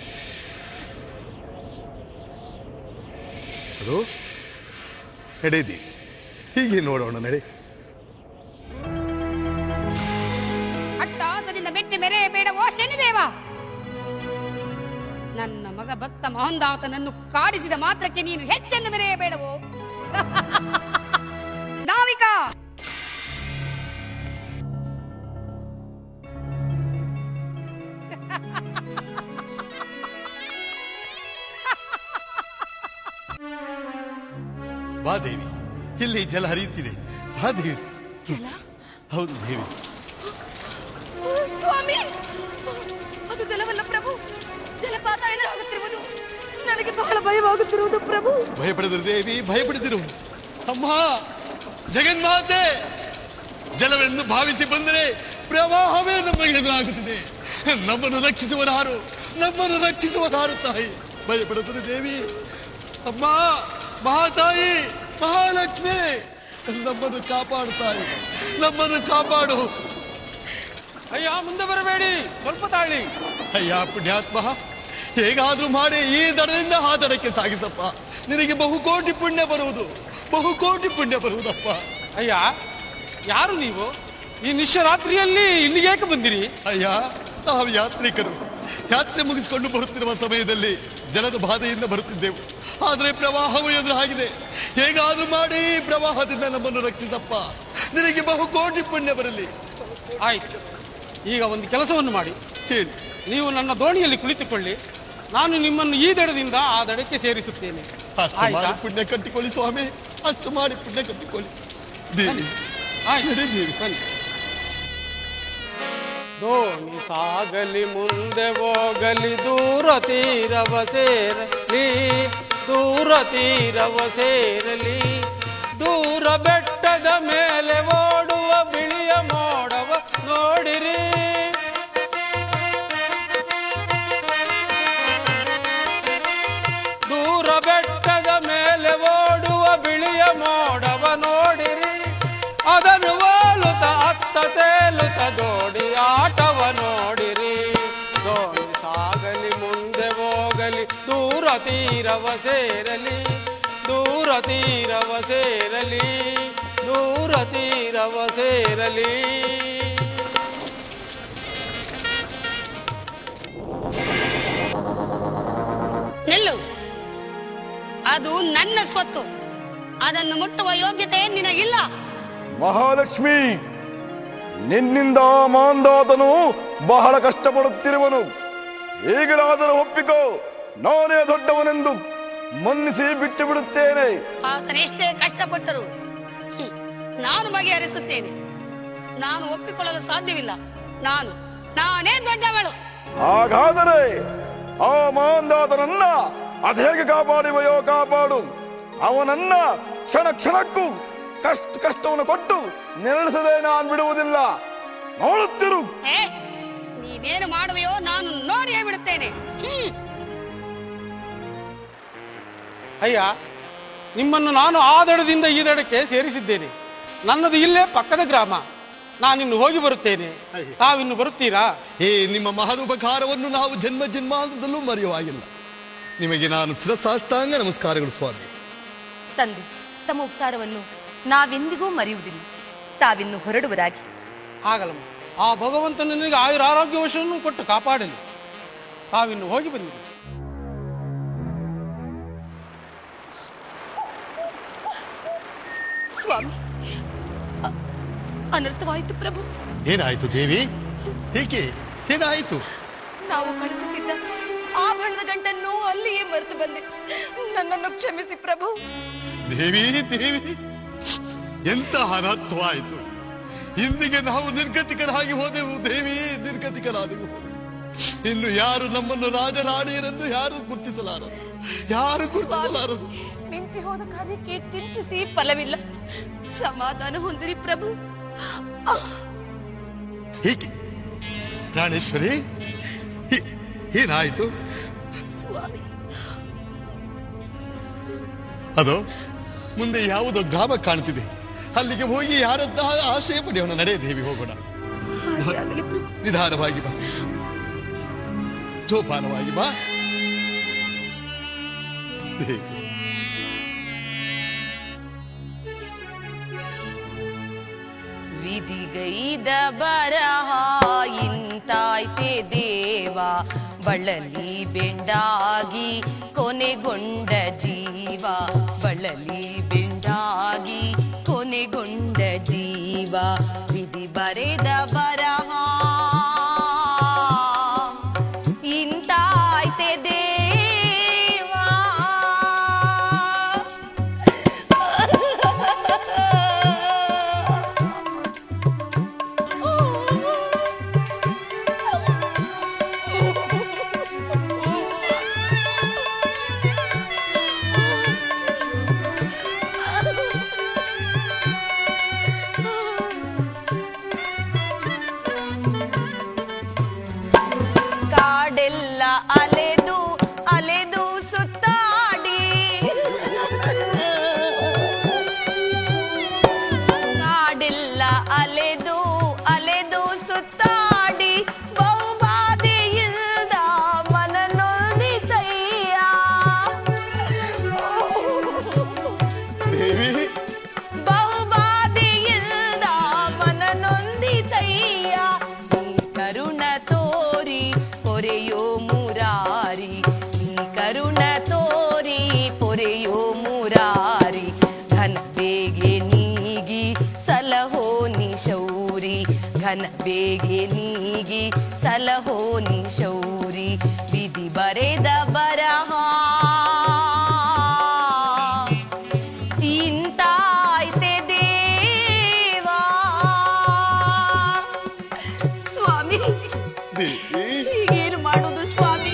ಅದು ನಡೆ ದೇವಿ ಹೀಗೆ ನೋಡೋಣ ನಡೆ ಅಟ್ಟಾಸದಿಂದ ಮೆಟ್ಟಿ ಮೆರೆಯಬೇಡವೋ ಶನಿದೇವ ನನ್ನ ಮಗ ಭಕ್ತ ಮಹಂದಾತನನ್ನು ಕಾಡಿಸಿದ ಮಾತ್ರಕ್ಕೆ ನೀನು ಹೆಚ್ಚೆಂದು ಮೆರೆಯಬೇಡವೋ ನಾವಿಕ ಬಾ ದೇವಿ ಇಲ್ಲಿ ಜಲ ಹರಿಯುತ್ತಿದೆ ಬಾ ದೇವಿ ಜಲ ಹೌದು ದೇವಿ ಸ್ವಾಮಿ ಅದು ಜಲವಲ್ಲ ಪ್ರಭು ಜಲಪಾತ ಎದುರಾಗುತ್ತಿರುವುದು ನನಗೆ ಬಹಳ ಭಯವಾಗುತ್ತಿರುವುದು ಪ್ರಭು ಭಯಪಡದಿರು ದೇವಿ ಭಯಪಡದಿರು ಅಮ್ಮ ಜಗನ್ಮಾತೆ ಜಲವೆಂದು ಭಾವಿಸಿ ಬಂದರೆ ಪ್ರವಾಹವೇ ನಮಗೆ ಎದುರಾಗುತ್ತಿದೆ ನಮ್ಮನ್ನು ರಕ್ಷಿಸುವನಾರು ನಮ್ಮನ್ನು ರಕ್ಷಿಸುವನಾರು ತಾಯಿ ಭಯಪಡುತ್ತದೆ ದೇವಿ ಅಮ್ಮ ಮಹಾತಾಯಿ ಮಹಾಲಕ್ಷ್ಮಿ ನಮ್ಮನ್ನು ಕಾಪಾಡು ತಾಯಿ ನಮ್ಮನ್ನು ಕಾಪಾಡು ಅಯ್ಯ ಮುಂದೆ ಬರಬೇಡಿ ಸ್ವಲ್ಪ ತಾಳಿ ಅಯ್ಯ ಪುಣ್ಯಾತ್ಮ ಹೇಗಾದ್ರೂ ಮಾಡಿ ಈ ದಡದಿಂದ ಆ ದಡಕ್ಕೆ ಸಾಗಿಸಪ್ಪ ನಿನಗೆ ಬಹುಕೋಟಿ ಪುಣ್ಯ ಬರುವುದು ಬಹುಕೋಟಿ ಪುಣ್ಯ ಬರುವುದಪ್ಪ ಅಯ್ಯ ಯಾರು ನೀವು ಈ ನಿಶ್ಚರಾತ್ರಿಯಲ್ಲಿ ಇಲ್ಲಿಗೇಕೆ ಬಂದಿರಿ ಅಯ್ಯ ನಾವು ಯಾತ್ರಿಕರು ಯಾತ್ರೆ ಮುಗಿಸಿಕೊಂಡು ಬರುತ್ತಿರುವ ಸಮಯದಲ್ಲಿ ಜಲದ ಬಾಧೆಯಿಂದ ಬರುತ್ತಿದ್ದೆವು ಆದರೆ ಪ್ರವಾಹವು ಎದುರಾಗಿದೆ ಹೇಗಾದ್ರೂ ಮಾಡಿ ಈ ಪ್ರವಾಹದಿಂದ ನಮ್ಮನ್ನು ರಕ್ಷಿಸಪ್ಪ ನಿನಗೆ ಬಹುಕೋಟಿ ಪುಣ್ಯ ಬರಲಿ ಆಯ್ತು ಈಗ ಒಂದು ಕೆಲಸವನ್ನು ಮಾಡಿ ಹೇಳಿ ನೀವು ನನ್ನ ದೋಣಿಯಲ್ಲಿ ಕುಳಿತುಕೊಳ್ಳಿ ನಾನು ನಿಮ್ಮನ್ನು ಈ ದಡದಿಂದ ಆ ದಡಕ್ಕೆ ಸೇರಿಸುತ್ತೇನೆ ಅಷ್ಟು ಆಯ್ತಾ ಮಾಡಿ ಪುಣ್ಯ ಕಟ್ಟಿಕೊಳ್ಳಿ ಸ್ವಾಮಿ ಅಷ್ಟು ಮಾಡಿ ಪುಣ್ಯ ಕಟ್ಟಿಕೊಳ್ಳಿ ದೇವಿ ಆಯ್ತು ನಡೆ ದೇವಿ ಬನ್ನಿ ದೋಣಿ ಸಾಗಲಿ ಮುಂದೆ ಹೋಗಲಿ ದೂರ ತೀರವ ಸೇರಲಿ ದೂರ ತೀರವ ಸೇರಲಿ ದೂರ ಬೆಟ್ಟದ ಮೇಲೆ ಓಡುವ ಬಿಳಿಯ ಮೋಡವ ನೋಡಿರಿ ದೂರ ಬೆಟ್ಟದ ಮೇಲೆ ಓಡುವ ಬಿಳಿಯ ಮೋಡವ ನೋಡಿರಿ ಅದನ್ನು ಓಲುತ್ತ ಅತ್ತ ತೇಲುತ್ತ ದೋಡಿ ಆಟವ ನೋಡಿರಿ ದೋಣಿ ಸಾಗಲಿ ಮುಂದೆ ಹೋಗಲಿ ದೂರ ತೀರವ ಸೇರಲಿ ದೂರ ತೀರವ ಸೇರಲಿ ದೂರ ತೀರವ ಸೇರಲಿ ನಿಲ್ಲು ಅದು ನನ್ನ ಸ್ವತ್ತು ಅದನ್ನು ಮುಟ್ಟುವ ಯೋಗ್ಯತೆ ನಿನಗಿಲ್ಲ ಮಹಾಲಕ್ಷ್ಮಿ ನಿನ್ನಿಂದ ಆ ಮಾಂದಾತನು ಬಹಳ ಕಷ್ಟಪಡುತ್ತಿರುವನು ಈಗಲಾದರೂ ಒಪ್ಪಿಕೋ ನಾನೇ ದೊಡ್ಡವನೆಂದು ಮನ್ನಿಸಿ ಬಿಟ್ಟು ಬಿಡುತ್ತೇನೆ ಆತನೆಷ್ಟೇ ಕಷ್ಟಪಟ್ಟರು ಹ್ಮ್, ನಾನು ಬಗೆಹರಿಸುತ್ತೇನೆ ನಾನು ಒಪ್ಪಿಕೊಳ್ಳಲು ಸಾಧ್ಯವಿಲ್ಲ ನಾನು ನಾನೇ ದೊಡ್ಡವಳು ಹಾಗಾದರೆ ಆ ಮಾಂದಾತನನ್ನ ಅದೇಗೆ ಕಾಪಾಡುವೆಯೋ ಕಾಪಾಡು ಅವನನ್ನ ಕ್ಷಣ ಕ್ಷಣಕ್ಕೂ ಕಷ್ಟ ಕಷ್ಟವನ್ನು ಕೊಟ್ಟು ನೆರಳಿಸದೆ ನಾನು ಬಿಡುವುದಿಲ್ಲ ನೋಡುತ್ತಿರು ಏ ನೀನೇನು ಮಾಡುವೆಯೋ ನಾನು ನೋಡಿಯೇ ಬಿಡುತ್ತೇನೆ ಹ್ಮ್ ಅಯ್ಯ ನಿಮ್ಮನ್ನು ನಾನು ಆ ದಡದಿಂದ ಈ ದಡಕ್ಕೆ ಸೇರಿಸಿದ್ದೇನೆ ನನ್ನದು ಇಲ್ಲೇ ಪಕ್ಕದ ಗ್ರಾಮ ನಾನಿನ್ನು ಹೋಗಿ ಬರುತ್ತೇನೆ ತಾವಿನ್ನು ಬರುತ್ತೀರಾ ಏ ನಿಮ್ಮ ಮಹದುಪಕಾರವನ್ನು ನಾವು ಜನ್ಮ ಜನ್ಮಾಂತರದಲ್ಲೂ ಮರೆಯುವಾಗಿಲ್ಲ ನಿಮಗೆ ನಾನು ಶಿರಸಾಷ್ಟಾಂಗ ನಮಸ್ಕಾರಗಳು ಸ್ವಾಮಿ ತಂದೆ ತಮ್ಮ ಉಪಕಾರವನ್ನು ನಾವೆಂದಿಗೂ ಮರೆಯುವುದಿಲ್ಲ ತಾವಿನ್ನು ಹೊರಡುವರಾಗಿ ಆಗಲಮ್ಮ ಆ ಭಗವಂತನು ನಿನಗೆ ಆಯುರ ಆರೋಗ್ಯವಶವನ್ನು ಕೊಟ್ಟು ಕಾಪಾಡಲಿ ತಾವಿನ್ನು ಹೋಗಿ ಬಂದಿರಿ ಸ್ವಾಮಿ ಅ- ಅನರ್ಥವಾಯಿತು ಪ್ರಭು ಏನಾಯ್ತು ದೇವಿ ಏಕೆ ಏನಾಯ್ತು ನಾವು ಕಳಿಸುತ್ತಿದ್ದ ಆಭರಣದ ಗಂಟನ್ನು ಅಲ್ಲಿಯೇ ಮರೆತು ಬಂದೆ ನನ್ನನ್ನು ಕ್ಷಮಿಸಿ ಪ್ರಭು ದೇವಿ ದೇವಿ ಎಂತ ಅನರ್ಥವಾಯಿತು ಇಂದಿಗೆ ನಾವು ನಿರ್ಗತಿಕರಾಗಿ ಹೋದೆವು ದೇವಿ ನಿರ್ಗತಿಕರಾದೆವು ಹೋದೆವು ಇನ್ನು ಯಾರು ನಮ್ಮನ್ನು ರಾಜರಾಣಿಯರೆಂದು ಯಾರು ಗುರುತಿಸಲಾರರು ಯಾರು ಗುರುತಿಸಲಾರರು ಮಿಂಚಿ ಹೋದ ಕಾರ್ಯಕ್ಕೆ ಚಿಂತಿಸಿ ಫಲವಿಲ್ಲ ಸಮಾಧಾನ ಹೊಂದಿರಿ ಪ್ರಭು ಹೀಗೆ ಪ್ರಾಣೇಶ್ವರಿ ಹಿ- ಏನಾಯ್ತು ಸ್ವಾಮಿ ಅದು ಮುಂದೆ ಯಾವುದೋ ಗ್ರಾಮ ಕಾಣ್ತಿದೆ ಅಲ್ಲಿಗೆ ಹೋಗಿ ಯಾರದ್ದ ಆಶ್ರಯ ಪಡೆಯೋಣ ನಡೆ ದೇವಿ ಹೋಗೋಣ ಹಾಗೆ ಪ್ರಭು ನಿಧಾನವಾಗಿ ಬಾ ಜೋಪಾನವಾಗಿ ಬಾ ದೇವಿ ವಿಧಿಗೈದ ಬರಹ ಇಂತಾಯ್ತೆ ದೇವ ಬಳಲಿ ಬೆಂಡಾಗಿ ಕೊನೆಗೊಂಡ ಜೀವ ಬಳಲಿ ಬೆಂಡಾಗಿ ಕೊನೆಗೊಂಡ ಜೀವ ವಿಧಿ ಬರೆದ ಬರಹ ಇಂತಾಯ್ತೆ ದೇವ ಬೇಗೆ ನೀಗಿ ಸಲಹೋ ನೀ ಶೌರಿ ವಿಧಿ ಬರೆದ ಬರಹ ಇಂತಾಯ್ತೆ ದೇವಾ ಸ್ವಾಮಿ ಹೀಗೇನು ಮಾಡುವುದು ಸ್ವಾಮಿ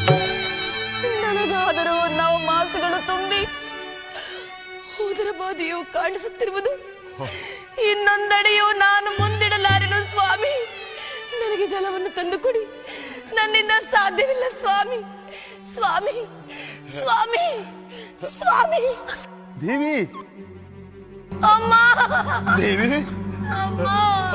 ನನಗಾದರೂ ನಾವು ಮಾಸಗಳು ತುಂಬಿ ಹೋದರ ಬಾಧೆಯು ಕಾಣಿಸುತ್ತಿರುವುದು ಇನ್ನೊಂದೆಡೆಯೂ ನಾನು ಮುಂದಿಡಲಾರೆನು ಸ್ವಾಮಿ ನನಗೆ ಜಲವನ್ನು ತಂದು ಕೊಡಿ ನನ್ನಿಂದ ಸಾಧ್ಯವಿಲ್ಲ ಸ್ವಾಮಿ ಸ್ವಾಮಿ ಸ್ವಾಮಿ ಸ್ವಾಮಿ ದೇವಿ ಅಮ್ಮ ದೇವಿ ಅಮ್ಮ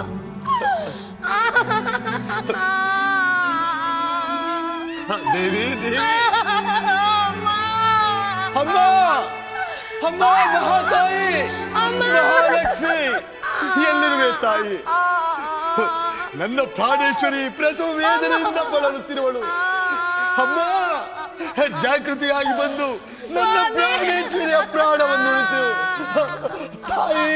ದೇವಿ ದೇವಿ ಅಮ್ಮ ಅಮ್ಮ ಅಮ್ಮ ಮಹಾತಾಯಿ ಮಹಾಲಕ್ಷ್ಮಿ ಎಲ್ಲಿರುವೆ ತಾಯಿ ನನ್ನ ಪ್ರಾಣೇಶ್ವರಿ ಪ್ರಸವ ವೇದನೆಯಿಂದ ಬಳಲುತ್ತಿರುವಳು ಅಮ್ಮ ಜಾಗೃತಿಯಾಗಿ ಬಂದು ನನ್ನ ಪ್ರಾಣೇಶ್ವರಿಯ ಪ್ರಾಣವನ್ನು ಉಳಿಸು ತಾಯಿ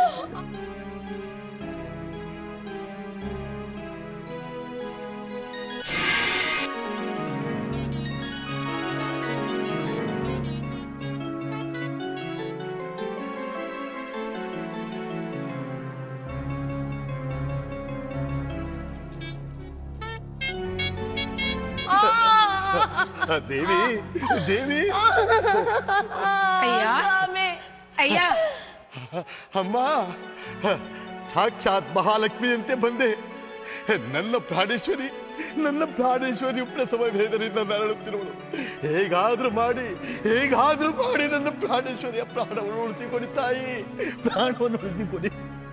ದೇವಿ ದೇವಿ ಅಯ್ಯ ಅಯ್ಯ ಅಮ್ಮ ಸಾಕ್ಷಾತ್ ಮಹಾಲಕ್ಷ್ಮಿಯಂತೆ ಬಂದೆ ನನ್ನ ಪ್ರಾಣೇಶ್ವರಿ ನನ್ನ ಪ್ರಾಣೇಶ್ವರಿ ಪ್ರಸವ ವೇದನೆಯಿಂದ ನರಳುತ್ತಿರುವಳು ಹೇಗಾದ್ರೂ ಮಾಡಿ ಹೇಗಾದ್ರೂ ಮಾಡಿ ನನ್ನ ಪ್ರಾಣೇಶ್ವರಿಯ ಪ್ರಾಣವನ್ನು ಉಳಿಸಿಕೊಡಿ ತಾಯಿ ಪ್ರಾಣವನ್ನು ಉಳಿಸಿಕೊಡಿ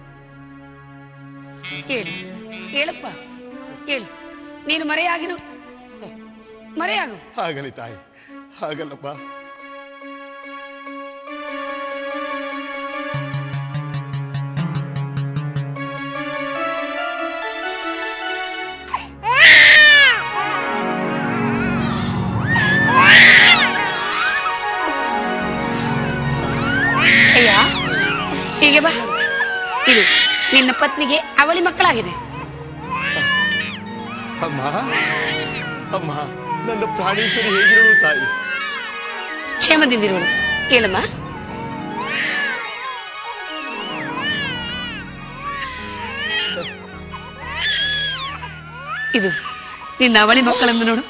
ಕೇಳು ಕೇಳಪ್ಪ ಕೇಳು ನೀನು ಮರೆಯಾಗಿರು ಮರೆಯಾಗು ಆಗಲಿ ತಾಯಿ ಆಗಲ್ಲಪ್ಪ ಅಯ್ಯ ಹೀಗೆ ಬಾ ಇದು ನಿನ್ನ ಪತ್ನಿಗೆ ಅವಳಿ ಮಕ್ಕಳಾಗಿದೆ ಅಮ್ಮ ಅಮ್ಮ ನನ್ನ ಪ್ರಾಣೇಶ್ವರಿ ಹೇಗಿರುವಳು ತಾಯಿ ಕ್ಷೇಮದಿಂದಿರುವಳು ಕೇಳಮ್ಮ ಇದು ನಿನ್ನ ಅವಳಿ ಮಕ್ಕಳೆಂದು ನೋಡು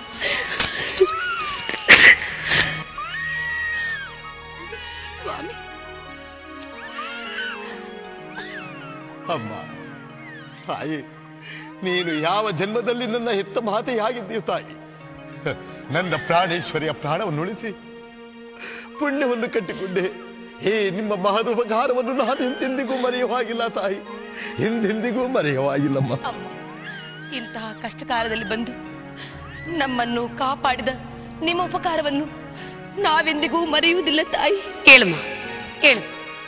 ಅಮ್ಮ ತಾಯಿ ನೀನು ಯಾವ ಜನ್ಮದಲ್ಲಿ ನನ್ನ ಹೆತ್ತ ಮಾತೆಯಾಗಿದ್ದೀಯ ತಾಯಿ ನನ್ನ ಪ್ರಾಣೇಶ್ವರಿಯ ಪ್ರಾಣವನ್ನು ಉಳಿಸಿ ಪುಣ್ಯವನ್ನು ಕಟ್ಟಿಕೊಂಡೆ ಹೇ ನಿಮ್ಮ ಮಹದುಪಕಾರವನ್ನು ನಾನು ಹಿಂದೆಂದಿಗೂ ಮರೆಯುವಾಗಿಲ್ಲ ತಾಯಿ ಹಿಂದೆಂದಿಗೂ ಮರೆಯುವಾಗಿಲ್ಲಮ್ಮ ಅಮ್ಮ ಇಂತಹ ಕಷ್ಟಕಾಲದಲ್ಲಿ ಬಂದು ನಮ್ಮನ್ನು ಕಾಪಾಡಿದ ನಿಮ್ಮ ಉಪಕಾರವನ್ನು ನಾವೆಂದಿಗೂ ಮರೆಯುವುದಿಲ್ಲ ತಾಯಿ ಕೇಳಮ್ಮ ಕೇಳು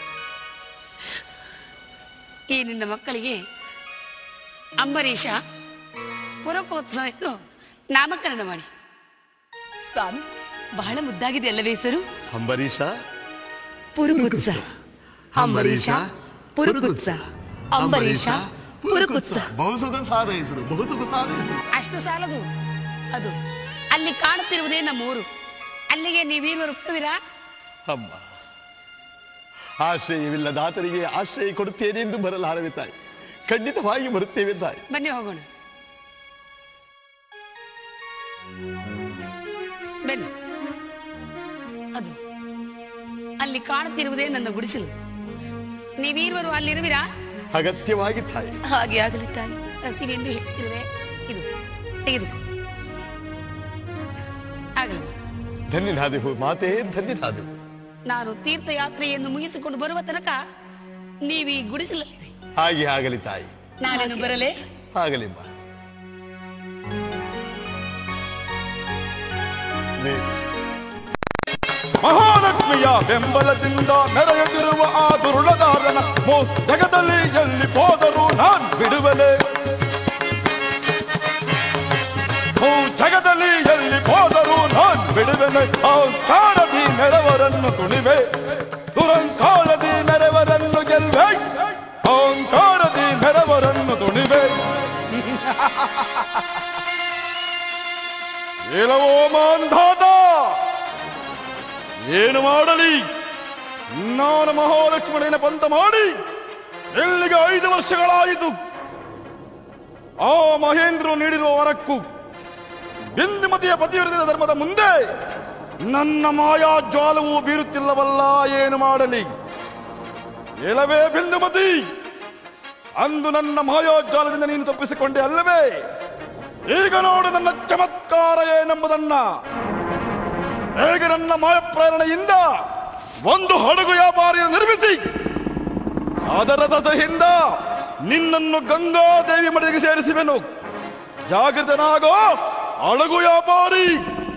ಈ ನಿನ್ನ ಮಕ್ಕಳಿಗೆ ಅಂಬರೀಷ ಪುರಕೋತ್ಸವ ಎಂದು ನಾಮಕರಣ ಮಾಡಿ ಸ್ವಾಮಿ ಬಹಳ ಮುದ್ದಾಗಿದೆ ಅಲ್ಲವೇ ಹೆಸರು ಅಂಬರೀಷ ಪುರುಕುತ್ಸ ಅಂಬರೀಷ ಪುರುಕುತ್ಸ ಅಂಬರೀಷ ಪುರುಕುತ್ಸ ಬಹುಸೊಗಸಾದ ಹೆಸರು ಬಹುಸೊಗಸಾದ ಹೆಸರು ಅಷ್ಟು ಸಾಲದು ಅದು ಅಲ್ಲಿ ಕಾಣುತ್ತಿರುವುದೇ ನಮ್ಮ ಊರು ಅಲ್ಲಿಗೆ ನೀವೀರುವರು ಕೊಡುವಿರಾ ಅಮ್ಮ ಆಶ್ರಯವಿಲ್ಲದ ಆತನಿಗೆ ಆಶ್ರಯ ಕೊಡುತ್ತೇನೆ ಎಂದು ಬರಲಾರವೆ ತಾಯಿ ಖಂಡಿತವಾಗಿ ಬರುತ್ತೇವೆ ತಾಯಿ ಬನ್ನಿ ಹೋಗೋಣ ಬನ್ನಿ ಅದು ಅಲ್ಲಿ ಕಾಣುತ್ತಿರುವುದೇ ನನ್ನ ಗುಡಿಸಲು ನೀವೀರುವರು ಅಲ್ಲಿರುವಿರಾ ಅಗತ್ಯವಾಗಿ ತಾಯಿ ಹಾಗೆ ಆಗಲಿ ತಾಯಿ ಹಸಿವೆಂದು ಹೇಳ್ತಿರುವೆ ಇದು ತೆಗೆದು ಆಗಲಿ ಧನ್ಯನಾದೆವು ಮಾತೇ ಧನ್ಯನಾದೆವು ನಾನು ತೀರ್ಥಯಾತ್ರೆಯನ್ನು ಮುಗಿಸಿಕೊಂಡು ಬರುವ ತನಕ ನೀವು ಈ ಗುಡಿಸಲಿರಿ ಹಾಗೆ ಆಗಲಿ ತಾಯಿ ನಾನೇನು ಬರಲೇ ಆಗಲಿಮ್ಮ ನೇ- ಮಹಾಲಕ್ಷ್ಮಿಯ ಬೆಂಬಲದಿಂದ ಮೆರೆಯುತ್ತಿರುವ ಆ ದುರುಳದಾರನ ಮೋ ಜಗದಲ್ಲಿ ಎಲ್ಲಿ ಹೋದರೂ ನಾನ್ ಬಿಡುವಲೆ ಮೋ ಜಗದಲ್ಲಿ ಎಲ್ಲಿ ಹೋದರೂ ನಾನ್ ಬಿಡುವೆನೆ ಅಹಂಕಾರದಿ ಮೆರವರನ್ನು ತುಣಿವೆ ದುರಂಕಾರದಿ ಮೆರವರನ್ನು ಗೆಲ್ವೆ ಅಹಂಕಾರದಿ ಮೆರವರನ್ನು ತುಣಿವೆ ಹೇಳವೋ ಮಾಂಧಾತ ಏನು ಮಾಡಲಿ ನಾನು ಮಹಾಲಕ್ಷ್ಮಣನ ಪಂತ ಮಾಡಿ ಎಲ್ಲಿಗೆ ಐದು ವರ್ಷಗಳಾಯಿತು ಆ ಮಹೇಂದ್ರ ನೀಡಿರುವ ವರಕ್ಕೂ ಬಿಂದುಮತಿಯ ಪತಿವಿರುದ್ಧ ಧರ್ಮದ ಮುಂದೆ ನನ್ನ ಮಾಯಾ ಜ್ವಾಲವು ಬೀರುತ್ತಿಲ್ಲವಲ್ಲ ಏನು ಮಾಡಲಿ ಎಲವೇ ಬಿಂದುಮತಿ ಅಂದು ನನ್ನ ಮಾಯಾಜಾಲದಿಂದ ನೀನು ತಪ್ಪಿಸಿಕೊಂಡೆ ಅಲ್ಲವೇ ಈಗ ನೋಡು ನನ್ನ ಚಮತ್ಕಾರ ಏನೆಂಬುದನ್ನ ಹೇಗೆ ನನ್ನ ಮಾಯ ಪ್ರೇರಣೆಯಿಂದ ಒಂದು ಹಡಗು ವ್ಯಾಪಾರಿಯನ್ನು ನಿರ್ಮಿಸಿ ಅದರ ತದೆಯಿಂದ ನಿನ್ನನ್ನು ಗಂಗಾದೇವಿ ಮಡಿಗೆ ಸೇರಿಸುವೆನು ಜಾಗೃತನಾಗೋ ಹಡಗು ವ್ಯಾಪಾರಿ